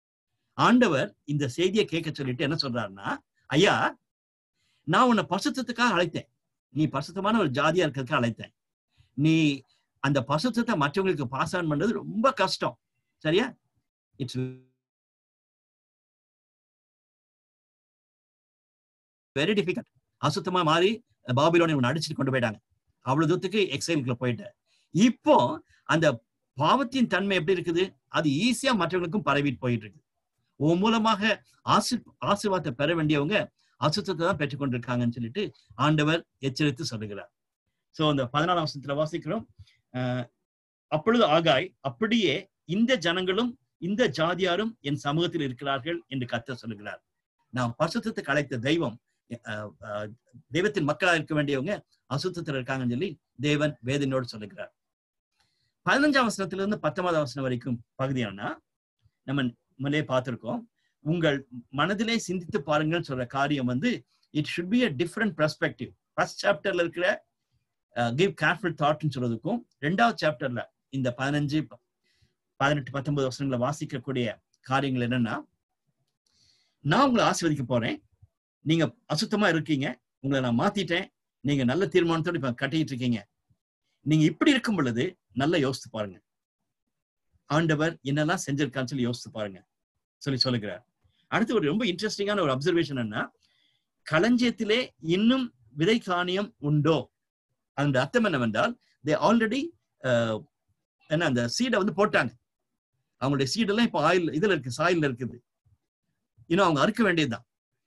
ஆண்டவர் இந்த செய்தியை கேட்க சொல்லிட்டு என்ன சொல்றாருன்னா ஐயா நான் உன்னை பசுத்தத்துக்காக அழைத்தேன் நீ பரிசுத்தமான ஒரு ஜாதியா இருக்கிறதுக்கு அழைத்தேன் நீ அந்த பசுத்தத்தை மற்றவங்களுக்கு பாஸ் ஆன் பண்றது ரொம்ப கஷ்டம் சரியா இட்ஸ் வெரி டிஃபிகல்ட் அசுத்தமா மாறி பாபிலோனை உன்னை அடிச்சுட்டு கொண்டு போயிட்டாங்க அவ்வளவு தூரத்துக்கு எக்ஸைலுக்குள்ள போயிட்ட இப்போ அந்த பாவத்தின் தன்மை எப்படி இருக்குது அது ஈஸியா மற்றவங்களுக்கும் பரவிட்டு போயிட்டு இருக்கு உன் மூலமாக ஆசி ஆசீர்வாதத்தை பெற வேண்டியவங்க அசுத்தத்தை தான் பெற்றுக்கொண்டிருக்காங்கன்னு சொல்லிட்டு ஆண்டவர் எச்சரித்து சொல்லுகிறார் சோ அந்த பதினாலாம் வருஷத்துல வாசிக்கிறோம் அஹ், அப்பொழுது ஆகாய் அப்படியே இந்த ஜனங்களும் இந்த ஜாதியாரும் என் சமூகத்தில் இருக்கிறார்கள் என்று கர்த்தர் சொல்லுகிறார் நாம் பரிசுத்தத்துக்கு அழைத்த தெய்வம் அஹ், அஹ், தெய்வத்தின் மக்களா இருக்க வேண்டியவங்க அசுத்தத்தில் இருக்காங்கன்னு சொல்லி தேவன் வேதனையோடு சொல்லுகிறார் பதினஞ்சாம் வசனத்துல இருந்து பத்தொன்பதாம் வசனம் வரைக்கும் பகுதி என்னன்னா நம்ம முன்னே பார்த்திருக்கோம் உங்கள் மனதிலே சிந்தித்து பாருங்கள் சொல்ற காரியம் வந்து it should be a different perspective first சாப்டர்ல இருக்கிற கிவ் கேர்ஃபுல் தாட்னு சொல்றதுக்கும் ரெண்டாவது சாப்டர்ல இந்த பதினஞ்சு ப- பதினெட்டு பத்தொன்பது வருஷங்களை வாசிக்கக்கூடிய காரியங்கள் என்னன்னா நான் உங்களை ஆசீர்வதிக்க போறேன் நீங்க அசுத்தமா இருக்கீங்க உங்களை நான் மாத்திட்டேன் நீங்க நல்ல தீர்மானத்தோட இப்ப கட்டிட்டு இருக்கீங்க நீங்க இப்படி இருக்கும் பொழுது நல்லா யோசித்து பாருங்க ஆண்டவர் என்னெல்லாம் செஞ்சிருக்கான்னு சொல்லி யோசித்து பாருங்க சொல்லி சொல்லுகிறார் அடுத்து ஒரு ரொம்ப இன்ட்ரெஸ்டிங்கான ஒரு அப்சர்வேஷன் என்ன களஞ்சியத்திலே இன்னும் விதை காணியம் உண்டோ அந்த அர்த்தம் என்னவென்றால் தே ஆல்ரெடி என்ன அந்த சீடை வந்து போட்டாங்க அவங்களுடைய சீடெல்லாம் இப்போ ஆயில் இதுல இருக்கு சாயில்ல இருக்குது இன்னும் அவங்க அறுக்க வேண்டியதுதான்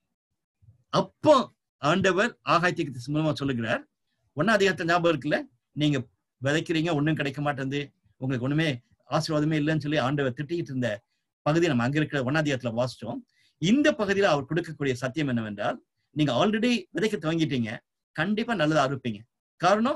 அப்போ ஆண்டவர் ஆகாயத்திற்கு மூலமா சொல்லுகிறார் ஒன்னா அதிகாரத்தை ஞாபகம் இருக்குல்ல நீங்க விதைக்கிறீங்க ஒண்ணும் கிடைக்க மாட்டேங்குது உங்களுக்கு ஒண்ணுமே ஆசீர்வாதமே இல்லைன்னு சொல்லி ஆண்டவர் திட்டிக்கிட்டு இருந்த பகுதி நம்ம அங்க இருக்கிற ஒன்னாதிகாரத்துல வாசிச்சோம் இந்த பகுதியில அவர் கொடுக்கக்கூடிய சத்தியம் என்னவென்றால் நீங்க ஆல்ரெடி விதைக்க துவங்கிட்டீங்க கண்டிப்பா நல்லதா அறுப்பீங்க காரணம்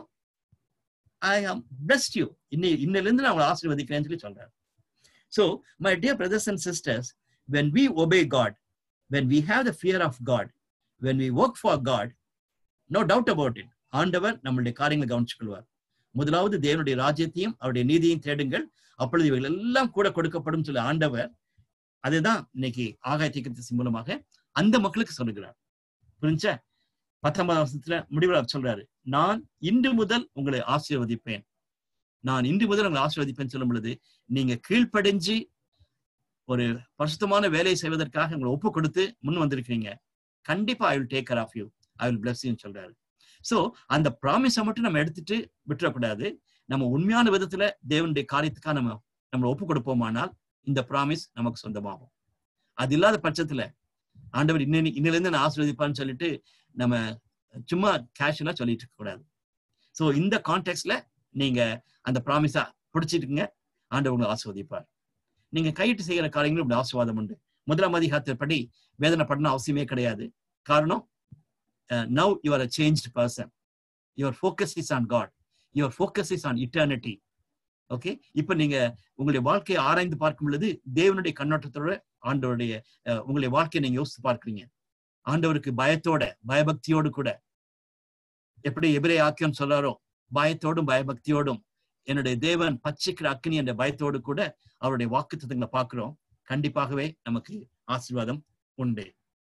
ஐ ஆம் பெஸ்ட் யூ இன்னி இன்னில இருந்து நான் உங்களை ஆசீர்வதிக்கிறேன்னு சொல்லி சொல்றாரு so my dear brothers and sisters when we obey God when we have the fear of God when we work for God no doubt about it ஆண்டவர் நம்மளுடைய காரியங்களை கவனிச்சுக் கொள்வார் முதலாவது தேவனுடைய ராஜ்யத்தையும் அவருடைய நீதியையும் தேடுங்கள் அப்பொழுது இவைகள் எல்லாம் கூட கொடுக்கப்படும் சொல்லி ஆண்டவர் அதுதான் இன்னைக்கு ஆகாய தீக்கத்தின் மூலமாக அந்த மக்களுக்கு சொல்லுகிறார் புரிஞ்சா பத்தொன்பதாம் வருஷத்துல முடிவில் அவர் சொல்றாரு நான் இன்று முதல் உங்களை ஆசீர்வதிப்பேன் நான் இன்று முதல் உங்களை ஆசீர்வதிப்பேன் சொல்லும் பொழுது நீங்க கீழ்ப்படிஞ்சு ஒரு பரிசுத்தமான வேலையை செய்வதற்காக உங்களை ஒப்பு கொடுத்து முன் வந்திருக்கீங்க கண்டிப்பா I will take care of you I will bless யூன்னு சொல்றாரு சோ அந்த ப்ராமிஸை மட்டும் நம்ம எடுத்துட்டு விட்டுறக்கூடாது நம்ம உண்மையான விதத்துல தேவனுடைய காரியத்துக்காக நம்ம நம்ம ஒப்பு கொடுப்போமானால் இந்த ப்ராமிஸ் நமக்கு சொந்தமாகும் அது இல்லாத பட்சத்துல ஆண்டவர் இன்னி இன்னிலிருந்து நான் ஆசீர்வதிப்பான்னு சொல்லிட்டு நம்ம சும்மா கேஷுவலா சொல்லிட்டு இருக்க கூடாது சோ இந்த கான்டெக்ட்ல நீங்க அந்த ப்ராமிஸா பிடிச்சிட்டுங்க ஆண்டவர் உங்களை ஆசீர்வதிப்பார் நீங்க கையிட்டு செய்யற காரியங்களும் இப்படி ஆசீர்வாதம் உண்டு முதலாம் அதிகாரத்தின்படி வேதனை படணும் அவசியமே கிடையாது காரணம் now you are a change person your focus is on God your focus is on eternity okay இப்ப நீங்க உங்களுடைய வாழ்க்கையை ஆராய்ந்து பார்க்கும் பொழுது தேவனுடைய கண்ணோட்டத்தோட ஆண்டவருடைய அஹ், உங்களுடைய வாழ்க்கையை நீங்க யோசித்து பார்க்கிறீங்க ஆண்டவருக்கு பயத்தோட பயபக்தியோடு கூட எப்படி எபிரே ஆக்கியம் சொல்றாரோ பயத்தோடும் பயபக்தியோடும் என்னுடைய தேவன் பச்சைக்கிற அக்னி என்ற பயத்தோடு கூட அவருடைய வாக்குத்தத்தங்களை பார்க்கிறோம் கண்டிப்பாகவே நமக்கு ஆசீர்வாதம் உண்டு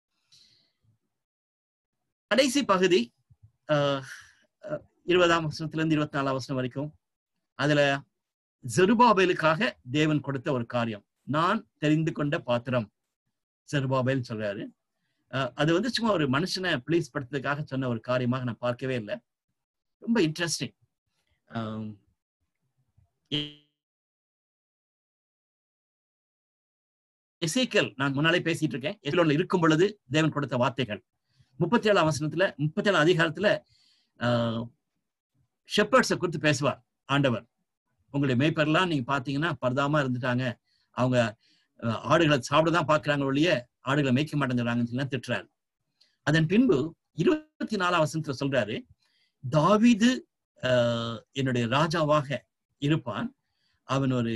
கடைசி பகுதி ஆஹ், அஹ், இருபதாம் வருஷத்துல இருந்து இருபத்தி நாலாம் வருஷம் வரைக்கும் அதுல ஜெருபாபேலுக்காக தேவன் கொடுத்த ஒரு காரியம் நான் தெரிந்து கொண்ட பாத்திரம் ஜெருபாபேல் சொல்றாரு அஹ், அது வந்து சும்மா ஒரு மனுஷனை ப்ளீஸ் படுத்துறதுக்காக சொன்ன ஒரு காரியமாக நான் பார்க்கவே இல்லை ரொம்ப இன்ட்ரெஸ்டிங் எசேக்கல் நான் முன்னாலே பேசிட்டு இருக்கேன் எதிலோன்ல இருக்கும் பொழுது தேவன் கொடுத்த வார்த்தைகள் முப்பத்தி ஏழாம் வசனத்துல முப்பத்தி ஏழாம் அதிகாரத்துல ஷெப்பர்ட்ஸை குறித்து பேசுவார் ஆண்டவர் உங்களுடைய மேய்ப்பர்லாம் நீங்க பாத்தீங்கன்னா பரதாம இருந்துட்டாங்க அவங்க அஹ், ஆடுகளை சாப்பிட தான் பாக்குறாங்க ஒழிய ஆடுகளை மேய்க்க மாட்டேங்கிறாங்கன்னு சொல்லி திட்டுறாரு அதன் பின்பு இருபத்தி நாலாம் வசனத்துல சொல்றாரு தாவீது அஹ், என்னுடைய ராஜாவாக இருப்பான் அவன் ஒரு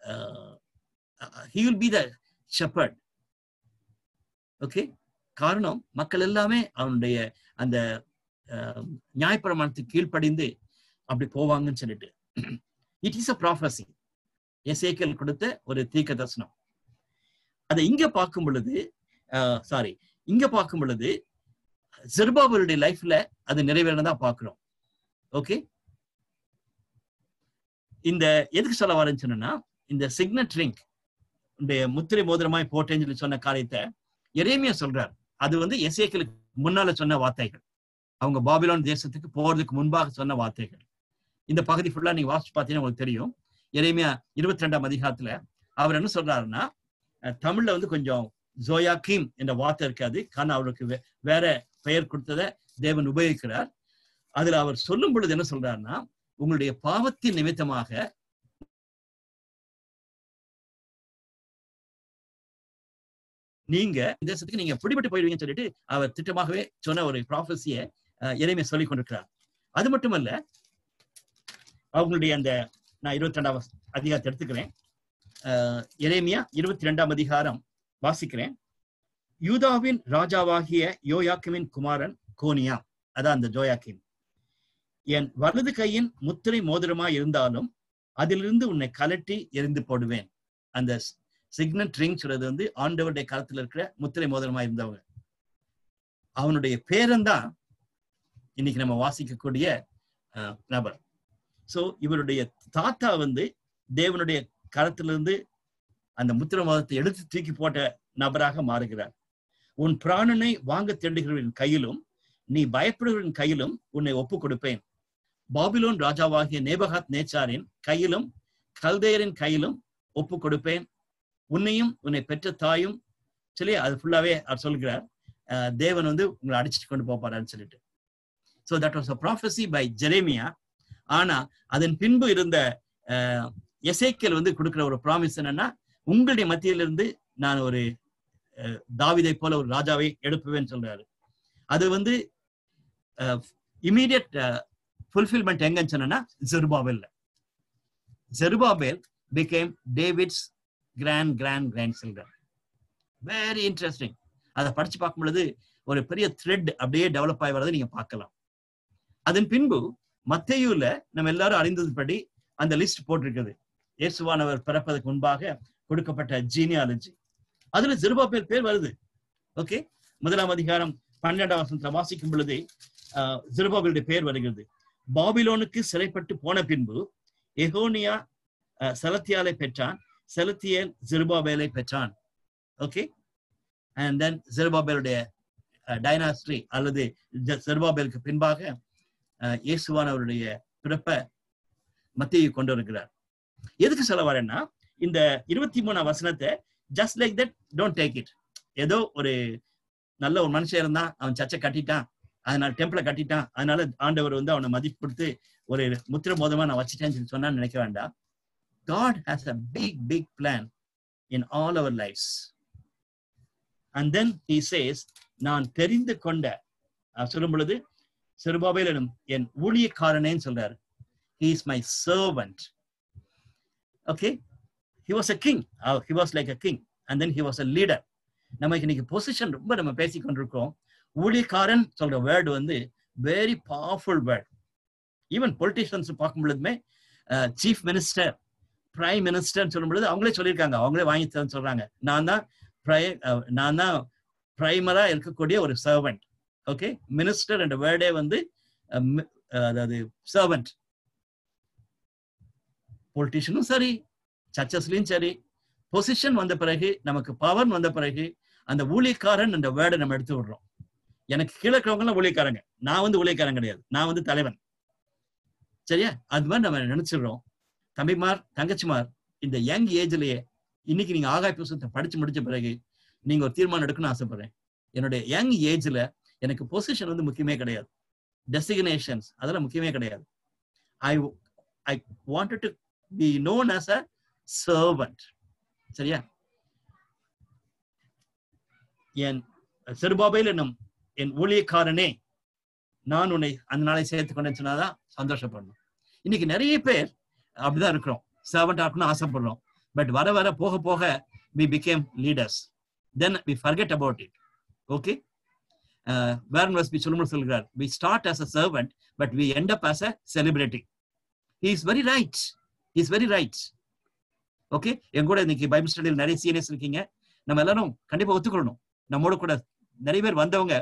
he will be the shepherd okay காரணம் மக்கள் எல்லாமே அவனுடைய அந்த அஹ், நியாயப்பிரமாணத்துக்கு கீழ்ப்படிந்து அப்படி போவாங்கன்னு சொல்லிட்டு it is a prophecy Ezekiel கொடுத்த ஒரு தீர்க்க தரிசனம் அதை இங்க பார்க்கும் பொழுது சாரி இங்க பார்க்கும் பொழுது ஜெருபாபலுடைய லைஃப்ல அது நிறைவேறதான் பார்க்கிறோம் ஓகே இந்த எதுக்கு சொல்ல வரேன்னு சொன்னா இந்த சிக்னட் ரிங் இந்த முத்திரை மோதிரமாய் போட்டேன்னு சொல்லி சொன்ன காரியத்தை எரேமியா சொல்றார் அது வந்து எசேக்கியலுக்கு முன்னால சொன்ன வார்த்தைகள் அவங்க பாபிலோன் தேசத்துக்கு போறதுக்கு முன்பாக சொன்ன வார்த்தைகள் இந்த பகுதி ஃபுல்லா நீங்க வாசிச்சு பார்த்தீங்கன்னா உங்களுக்கு தெரியும் எரேமியா இருபத்தி ரெண்டாம் அதிகாரத்துல அவர் என்ன சொல்றாருன்னா அஹ், தமிழ்ல வந்து கொஞ்சம் ஜோயாக்கீம் என்ற வார்த்தை இருக்காது காரணம் அவருக்கு வே- வேற பெயர் கொடுத்ததை தேவன் உபயோகிக்கிறார் அதுல அவர் சொல்லும் பொழுது என்ன சொல்றாருன்னா உங்களுடைய பாவத்தின் நிமித்தமாக நீங்க இந்த தேசத்துக்கு நீங்க பிடிபட்டு போயிடுவீங்கன்னு சொல்லிட்டு அவர் திட்டமாகவே சொன்ன ஒரு ப்ராஃபஸிய இறைமை சொல்லிக் கொண்டிருக்கிறார் அது மட்டுமல்ல அவங்களுடைய அந்த நான் இருபத்தி ரெண்டாம் அதிகாரத்தை எடுத்துக்கிறேன் அஹ், எரேமியா இருபத்தி ரெண்டாம் அதிகாரம் வாசிக்கிறேன் யூதாவின் ராஜாவாகிய யோயாக்கிமின் குமாரன் கோனியா அதான் அந்த ஜோயாக்கிம் என் வலது கையின் முத்திரை மோதிரமா இருந்தாலும் அதிலிருந்து உன்னை கலட்டி எரிந்து போடுவேன் அந்த சிக்னட் ரிங் சொல்றது வந்து ஆண்டவருடைய காலத்துல இருக்கிற முத்திரை மோதிரமா இருந்தவங்க அவனுடைய பேரன்தான் இன்னைக்கு நம்ம வாசிக்கக்கூடிய அஹ், நபர் சோ இவருடைய தாத்தா வந்து தேவனுடைய கரத்திலிருந்து அந்த முத்திர மோதிரத்தை எடுத்து தூக்கி போட்ட நபராக மாறுகிறார் உன் பிராணனை வாங்க தேடுகிறவரின் கையிலும் நீ பயப்படுகிறவரின் கையிலும் உன்னை ஒப்பு கொடுப்பேன் பாபிலோன் ராஜாவாகிய நேபகாத் நேச்சாரின் கையிலும் கல்தேயரின் கையிலும் ஒப்பு கொடுப்பேன் உன்னையும் உன்னை பெற்ற தாயும் சொல்லி அது ஃபுல்லாவே அவர் சொல்கிறார் அஹ் தேவன் வந்து உங்களை அடிச்சுட்டு கொண்டு போப்பாரான்னு சொல்லிட்டு so that was a prophecy by Jeremiah ஆனா அதன் பின்பு இருந்த எசேக்கியல் வந்து கொடுக்கிற ஒரு ப்ராமிஸ் என்னன்னா உங்களுடைய மத்தியிலிருந்து நான் ஒரு அஹ், தாவீதை போல ஒரு ராஜாவை எழுப்புவேன்னு சொல்றாரு அது வந்து இமீடியட் ஃபுல்ஃபில்மெண்ட் எங்கன்னு சொன்னா ஜெருபாபேல்ல Zerubbabel became David's grand grand grand children very interesting அதை படிச்சு பார்க்கும் பொழுது ஒரு பெரிய த்ரெட் அப்படியே டெவலப் ஆகி வரதை நீங்க பார்க்கலாம் அதன் பின்பு மத்தேயுல நம்ம எல்லாரும் அறிந்ததுபடி அந்த லிஸ்ட் போட்டிருக்குது இயேசுவானவர் பிறப்பதற்கு முன்பாக கொடுக்கப்பட்ட ஜீனியாலஜி அதுல ஜெருபாபேல் பேர் வருது ஓகே முதலாம் அதிகாரம் பன்னெண்டாம் வசனத்துல வாசிக்கும் பொழுது ஜெருபாபேலுடைய பேர் வருகிறது பாபிலோனுக்கு சிறைப்பட்டு போன பின்பு எகோனியா அஹ், செலத்தியாலை பெற்றான் செலத்தியல் ஜெருபாபேலை பெற்றான் ஓகே அண்ட் தென் ஜெருபாபேலுடைய டைனாஸ்ட்ரி அல்லது ஜ- ஜெருபாபேலுக்கு பின்பாக அஹ், இயேசுவானவருடைய பிறப்பை மத்தியை கொண்டு வருகிறார் எதுக்கு சொல்ல வரேன்னா இந்த இருபத்தி மூணாம் வசனத்தை just like that don't take it ஏதோ ஒரு நல்ல ஒரு மனுஷன் இருந்தான் அவன் சர்ச்சை கட்டிட்டான் அதனால டெம்பிளை கட்டிட்டான் அதனால ஆண்டவர் வந்து அவனை மதிப்பு கொடுத்து ஒரு முத்திர மோதமா நான் வச்சுட்டேன்னு சொல்லி சொன்னான்னு நினைக்க வேண்டாம் God has a big, big plan in all our lives. And then he says, நான் தெரிந்து கொண்ட அவர் சொல்லும் பொழுது சிறுபாபையில் எனும் என் ஊழியக்காரனேன்னு சொல்றாரு he is my servant okay he was a king uh, he was like a king and then he was a leader நமக்கு இன்னைக்கு position ரொம்ப நம்ம பேசி கொண்டிருக்கோம் ஊழியக்காரன் சொல்ற வேர்டு வந்து very powerful word even politicians பார்க்கும் பொழுதுமே சீஃப் மினிஸ்டர் பிரைம் மினிஸ்டர் சொல்லும் பொழுது அவங்களே சொல்லியிருக்காங்க அவங்களே வாங்கி தரேன்னு சொல்றாங்க நான் தான் பிரை நான் தான் பிரைமரா இருக்கக்கூடிய ஒரு சர்வெண்ட் ஓகே மினிஸ்டர் என்ற வேர்டே வந்து அஹ், மி- அஹ், அதாவது சர்வெண்ட் பொலிட்டிஷியனும் சரி சர்ச்சஸ்லயும் சரி பொசிஷன் வந்த பிறகு நமக்கு பவர் வந்த பிறகு அந்த ஊழியக்காரன் என்ற வேர்டை நம்ம எடுத்து விடுறோம் எனக்கு கீழே இருக்கிறவங்க எல்லாம் ஊழியக்காரங்க நான் வந்து ஊழியக்காரன் கிடையாது நான் வந்து தலைவன் சரியா அது மாதிரி நம்ம நினைச்சிடுறோம் தம்பிமார் தங்கச்சிமார் இந்த யங் ஏஜ்லயே இன்னைக்கு நீங்க ஆகாய புஸ்தகத்தை படிச்சு முடிச்ச பிறகு நீங்க ஒரு தீர்மானம் எடுக்கணும்னு ஆசைப்படுறேன் என்னுடைய யங் ஏஜ்ல எனக்கு பொசிஷன் வந்து முக்கியமே கிடையாது டெசிக்னேஷன்ஸ் அதெல்லாம் முக்கியமே கிடையாது I I wanted to be known as a servant சரியா என் சிறுபாபையில் என்னும் என் ஊழியக்காரனே நான் உன்னை அந்த நாளை சேர்த்து கொண்டேன்னு சொன்னாதான் சந்தோஷப்படணும் இன்னைக்கு நிறைய பேர் அப்படிதான் இருக்கிறோம் சர்வெண்டா இருக்கணும்னு ஆசைப்படுறோம் பட் வர வர போக போக we became leaders then we forget about it okay Warren Wiersbe சொல்லும்போது சொல்கிறார் we start as a servant but we end up as a celebrity he is very right he is very right okay என் கூட இன்னைக்கு Bible ஸ்டடியில் நிறைய seniors இருக்கீங்க நம்ம எல்லாரும் கண்டிப்பா ஒத்துக்கொள்ளணும் நம்மோட கூட நிறைய பேர் வந்தவங்க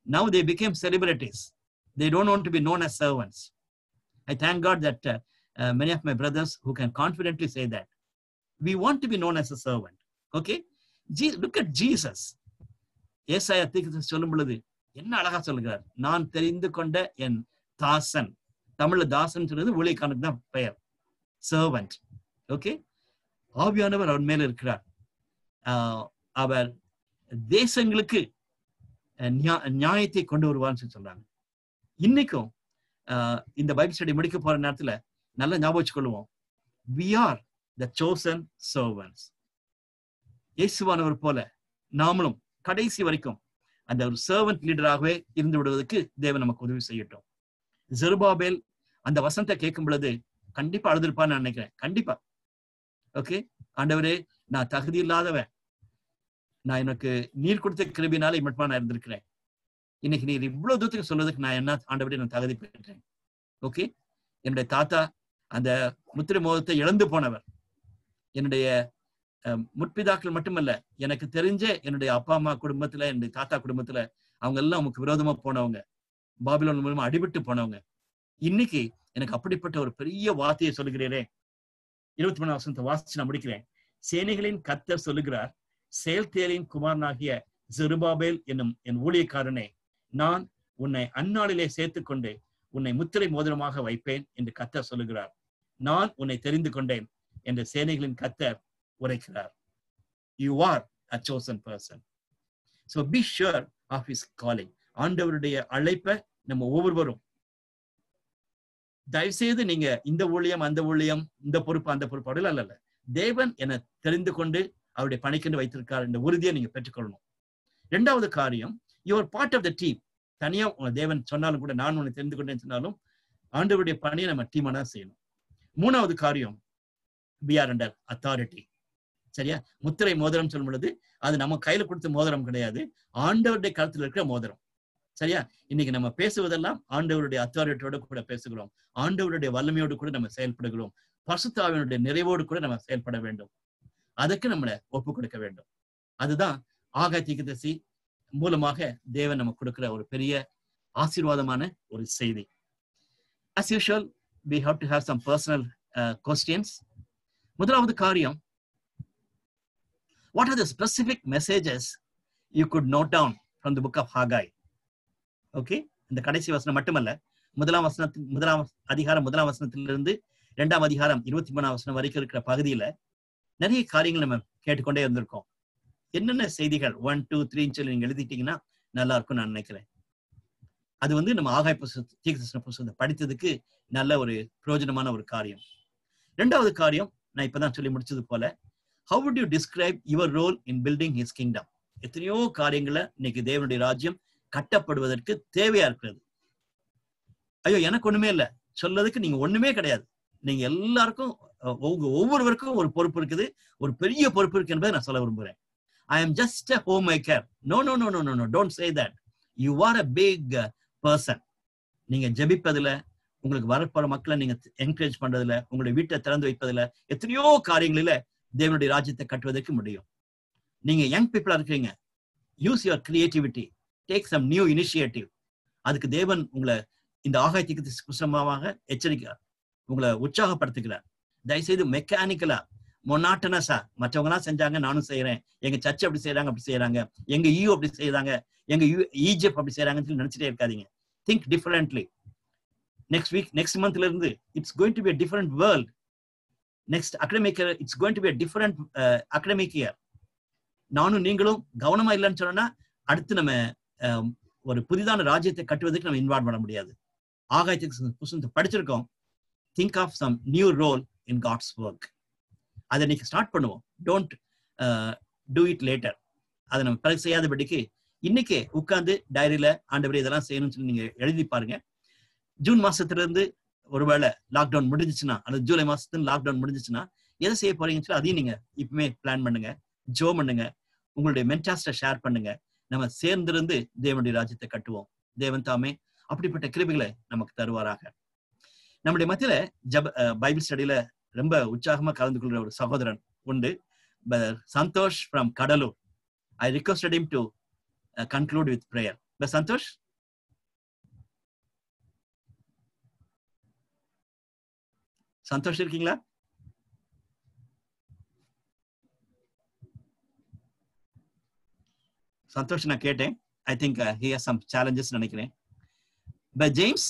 now they became celebrities they don't want to be known as servants i thank god that uh, uh, many of my brothers who can confidently say that we want to be known as a servant okay Je- look at jesus ஏசாயா தீர்க்கதரிசி சொல்லும் பொழுது என்ன அழகா சொல்லுகிறார் நான் தெரிந்து கொண்ட என் தாசன் தமிழ்ல தாசன் சொல்றது ஊழியக்காரனுக்கு தான் பெயர் சர்வன்ட் ஓகே ஆவியானவர் அவர் மேல இருக்கிறார் ஆஹ் அவர் தேசங்களுக்கு அஹ், நியா- நியாயத்தை கொண்டு வருவார்னு சொல்லி சொல்றாங்க இன்னைக்கும் ஆஹ், இந்த பைபிள் ஸ்டடி முடிக்க போற நேரத்துல நல்லா ஞாபகம் வச்சுக்கொள்வோம் we are the chosen servants இயேசுவானவர் போல நாமளும் கடைசி வரைக்கும் அந்த ஒரு சர்வன்ட் லீடராகவே இருந்து விடுவதற்கு தேவன் நமக்கு உதவி செய்யட்டும் ஜெருபாபேல் அந்த வசனத்தை கேட்கும் பொழுது கண்டிப்பா அழுதுருப்பான்னு நான் நினைக்கிறேன் கண்டிப்பா ஓகே ஆண்டவரே நான் தகுதி இல்லாதவன் நான் எனக்கு நீர் கொடுத்த கிருபினால மட்டுமா நான் இருந்திருக்கிறேன் இன்னைக்கு நீர் இவ்வளவு தூரத்துக்கு சொல்றதுக்கு நான் என்ன ஆண்டவரே நான் தகுதி பெற்றேன் ஓகே என்னுடைய தாத்தா அந்த முத்திரை மோதத்தை இழந்து போனவர் என்னுடைய அஹ், முற்பிதாக்கள் மட்டுமல்ல எனக்கு தெரிஞ்ச என்னுடைய அப்பா அம்மா குடும்பத்துல என்னுடைய தாத்தா குடும்பத்துல அவங்க எல்லாம் நமக்கு விரோதமா போனவங்க பாபிலோன் மூலமா அடிபட்டு போனவங்க இன்னைக்கு எனக்கு அப்படிப்பட்ட ஒரு பெரிய வார்த்தையை சொல்லுகிறேனே இருபத்தி மூணு வருஷத்தை வாசிச்சு நான் முடிக்கிறேன் சேனைகளின் கத்தர் சொல்லுகிறார் செயல்தேலின் குமாரனாகிய ஜெருபாபேல் என்னும் என் ஊழியக்காரனே நான் உன்னை அந்நாளிலே சேர்த்துக்கொண்டு உன்னை முத்திரை மோதிரமாக வைப்பேன் என்று கத்தர் சொல்லுகிறார் நான் உன்னை தெரிந்து கொண்டேன் என்று சேனைகளின் கத்தர் உரைக்கிறார் you are a chosen person so be sure of his calling ஆண்டவருடைய அழைப்பை நம்ம ஒவ்வொருவரும் தயவு செய்து நீங்க இந்த ஊழியம் அந்த ஊழியம் இந்த பொறுப்பு அந்த பொறுப்பு அப்படி இல்ல இல்ல தேவன் என தெரிந்து கொண்டு அவருடைய பணிக்கென்று வைத்திருக்கார் இந்த உறுதியை நீங்க பெற்றுக்கொள்ளணும் இரண்டாவது காரியம் your part of the team தனியா உங்க தேவன் சொன்னாலும் கூட நான் உன்னை தெரிந்து கொண்டேன்னு சொன்னாலும் ஆண்டவருடைய பணியை நம்ம டீமா தான் செய்யணும் மூணாவது காரியம் பி ஆர் அண்டர் அத்தாரிட்டி சரியா முத்திரை மோதிரம் சொல்லும் பொழுது அது நம்ம கையில கொடுத்த மோதிரம் கிடையாது ஆண்டவருடைய கருத்துல இருக்கிற மோதிரம் சரியா இன்னைக்கு நம்ம பேசுவதெல்லாம் ஆண்டவருடைய அத்தாரிட்டியோட கூட பேசுகிறோம் ஆண்டவருடைய வல்லமையோடு கூட நம்ம செயல்படுகிறோம் பசுத்தாவினுடைய நிறைவோடு கூட நம்ம செயல்பட வேண்டும் அதுக்கு நம்மளை ஒப்பு கொடுக்க வேண்டும் அதுதான் ஆக தீக்கதசி மூலமாக தேவன் நமக்கு கொடுக்கிற ஒரு பெரிய ஆசீர்வாதமான ஒரு செய்தி as usual we have to have some personal uh, questions முதலாவது காரியம் what are the specific messages you could note down from the book of Haggai okay இந்த கடைசி வசனம் மட்டுமல்ல முதலாம் வசனத்தின் முதலாம் அதிகாரம் முதலாம் வசனத்திலிருந்து இரண்டாம் அதிகாரம் இருபத்தி மூணாம் வசனம் வரைக்கும் இருக்கிற பகுதியில நிறைய காரியங்கள் நம்ம கேட்டுக்கொண்டே இருந்திருக்கோம் என்னென்ன செய்திகள் ஒன் டூ த்ரீன்னு சொல்லி நீங்க எழுதிட்டீங்கன்னா நல்லா இருக்கும் நான் நினைக்கிறேன் அது வந்து நம்ம ஆகாய புஸ்தக தீர்க்கதரிசன புஸ்தகத்தை படித்ததுக்கு நல்ல ஒரு பிரயோஜனமான ஒரு காரியம் ரெண்டாவது காரியம் நான் இப்பதான் சொல்லி முடிச்சது போல how would you describe your role in building his kingdom எத்தனையோ காரியங்களை இன்னைக்கு தேவனுடைய ராஜ்யம் கட்டப்படுவதற்கு தேவையா இருக்கிறது ஐயோ எனக்கு ஒண்ணுமே இல்ல சொல்லதுக்கு நீங்க ஒண்ணுமே கிடையாது நீங்க எல்லாருக்கும் அஹ், உங்க ஒவ்வொருவருக்கும் ஒரு பொறுப்பு இருக்குது ஒரு பெரிய பொறுப்பு இருக்கு என்பதை நான் சொல்ல விரும்புறேன் I am just a home maker no no no no no no don't say that you are a big person நீங்க ஜெபிப்பதுல உங்களுக்கு வரப்போற மக்களை நீங்க என்கரேஜ் பண்றதுல உங்களுடைய வீட்டை திறந்து வைப்பதுல எத்தனையோ காரியங்களில தேவனுடைய ராஜ்யத்தை கட்டுவதற்கு முடியும் நீங்க யங் பீப்புளா இருக்கீங்க use your creativity take some new initiative அதுக்கு தேவன் உங்களை இந்த ஆகாயத்துக்கு புஸ்தகமாக எச்சரிக்கிறார் உங்களை உற்சாகப்படுத்துகிறார் தயவுசெய்து மெக்கானிக்கலா மொனாட்டனஸா மற்றவங்க எல்லாம் செஞ்சாங்க நானும் செய்யறேன் எங்க சர்ச் அப்படி செய்யறாங்க அப்படி செய்யறாங்க எங்க ஈ அப்படி செய்யறாங்க எங்க ஈஜிப்ட் அப்படி செய்யறாங்கன்னு சொல்லி நினைச்சிட்டே இருக்காதீங்க think differently next week next மந்த்ல இருந்து it's going to be different world next academic year it's going to be different academic year நானும் நீங்களும் கவனமா இல்லைன்னு சொன்னா அடுத்து நம்ம அஹ், ஒரு புதிதான ராஜ்யத்தை கட்டுவதற்கு நம்ம இன்வால்வ் பண்ண முடியாது ஆகாயத்துக்கு புஸ்தகத்தை படிச்சிருக்கோம் think of some new role in God's work அதை இன்னைக்கு ஸ்டார்ட் பண்ணுவோம் டோன்ட் டூ இட் லேட்டர் அதை நம்ம பிறகு செய்யாதபடிக்கு இன்னைக்கே உட்கார்ந்து டைரியில ஆண்டவரே இதெல்லாம் செய்யணும்னு சொல்லி நீங்க எழுதி பாருங்க ஜூன் மாசத்துல இருந்து ஒருவேளை லாக்டவுன் முடிஞ்சிச்சுன்னா அல்லது ஜூலை மாசத்துல லாக்டவுன் முடிஞ்சிச்சுன்னா எதை செய்ய போறீங்கன்னு சொல்லி அதையும் நீங்க இப்பவுமே பிளான் பண்ணுங்க ஜோ பண்ணுங்க உங்களுடைய மென்டாஸ்ட ஷேர் பண்ணுங்க நம்ம சேர்ந்திருந்து தேவனுடைய ராஜ்யத்தை கட்டுவோம் தேவன் தாமே அப்படிப்பட்ட கிருபிகளை நமக்கு தருவாராக நம்முடைய மத்தியில ஜப அஹ், பைபிள் ஸ்டடியில ரொம்ப உற்சாகமா கலந்து கொள்கிற ஒரு சகோதரன் உண்டு Brother Santhosh from Cuddalore I requested him to conclude with prayer Santhosh Santhosh இருக்கீங்களா சந்தோஷ் நான் கேட்டேன் I think he has some challenges நினைக்கிறேன் பட் ஜேம்ஸ்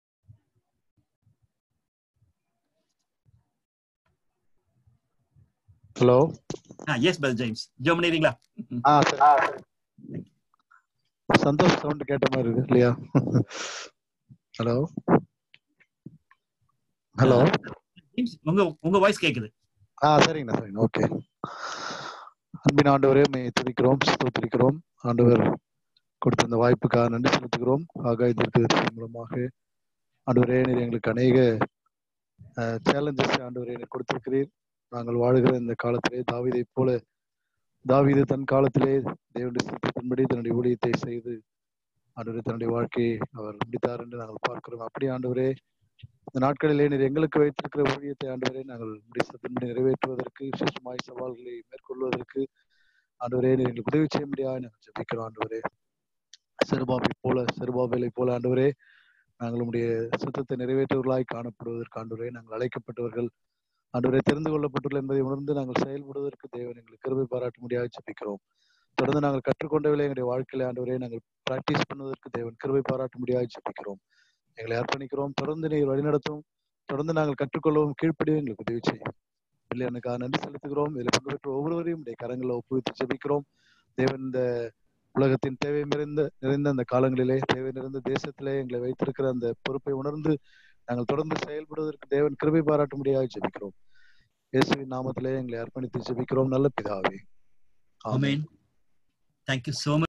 ஹலோ எஸ் பல் ஜேம்ஸ் ஜோம் பண்ணிடுறீங்களா ஆ சரி சந்தோஷ் சவுண்ட் கேட்ட மாதிரி இருக்கு இல்லையா ஹலோ ஹலோ ஜேம்ஸ் உங்க உங்க வாய்ஸ் கேக்குது ஆ சரிங்கண்ணா சரிங்கண்ணா ஓகே அன்பின் ஆண்டவரே மே துதிக்கிறோம் ஸ்தோத்திரிக்கிறோம் ஆண்டவர் கொடுத்த இந்த வாய்ப்புக்காக நன்றி செலுத்துகிறோம் ஆகாய் தீர்க்கதரிசி மூலமாக ஆண்டவரே நீர் எங்களுக்கு அநேக சேலஞ்சஸ் ஆண்டவரே நீர் கொடுத்திருக்கிறீர் நாங்கள் வாழுகிற இந்த காலத்திலே தாவீதை போல தாவீது தன் காலத்திலே தேவனுடைய சித்தத்தின்படி தன்னுடைய ஊழியத்தை செய்து ஆண்டவரே தன்னுடைய வாழ்க்கையை அவர் முடித்தார் என்று நாங்கள் பார்க்கிறோம் அப்படி ஆண்டவரே இந்த நாட்களிலே நீர் எங்களுக்கு வைத்திருக்கிற ஊழியத்தை ஆண்டவரே நாங்கள் முடிசத்தின்படி நிறைவேற்றுவதற்கு விசேஷமாய் சவால்களை மேற்கொள்வதற்கு ஆண்டவரே நீர் எங்களுக்கு உதவி செய்ய முடியாது நாங்கள் ஜெபிக்கிறோம் ஆண்டவரே சிறுபாபை போல சிறுபாபைகளை போல ஆண்டவரே நாங்கள் உடைய சுத்தத்தை நிறைவேற்றுவர்களாய் காணப்படுவதற்கு ஆண்டவரே நாங்கள் அழைக்கப்பட்டவர்கள் ஆண்டவரை தெரிந்து கொள்ளப்பட்டுள்ள என்பதை உணர்ந்து நாங்கள் செயல்படுவதற்கு தேவன் எங்களுக்கு கிருபை பாராட்ட முடியாது ஜெபிக்கிறோம் தொடர்ந்து நாங்கள் கற்றுக்கொண்டவர்களை எங்களுடைய வாழ்க்கையில ஆண்டவரே நாங்கள் பிராக்டிஸ் பண்ணுவதற்கு தேவன் கிருபை பாராட்ட முடியாது ஜெபிக்கிறோம் எங்களை அர்ப்பணிக்கிறோம் தொடர்ந்து நீர் வழிநடத்தும் தொடர்ந்து நாங்கள் கற்றுக்கொள்ளவும் கீழ்ப்படியும் எங்களுக்கு உதவி செய்யும் பிள்ளையனுக்காக நன்றி செலுத்துகிறோம் இதில் பங்கு பெற்ற ஒவ்வொருவரையும் உடைய கரங்களில் ஒப்புவித்து ஜெபிக்கிறோம் தேவன் இந்த உலகத்தின் தேவை நிறைந்த நிறைந்த அந்த காலங்களிலே தேவை நிறைந்த தேசத்திலே எங்களை வைத்திருக்கிற அந்த பொறுப்பை உணர்ந்து நாங்கள் தொடர்ந்து செயல்படுவதற்கு தேவன் கிருபை பாராட்ட முடியாது ஜெபிக்கிறோம் இயேசுவின் நாமத்திலே எங்களை அர்ப்பணித்து ஜெபிக்கிறோம் நல்ல பிதாவே ஆமென் தேங்க்யூ சோ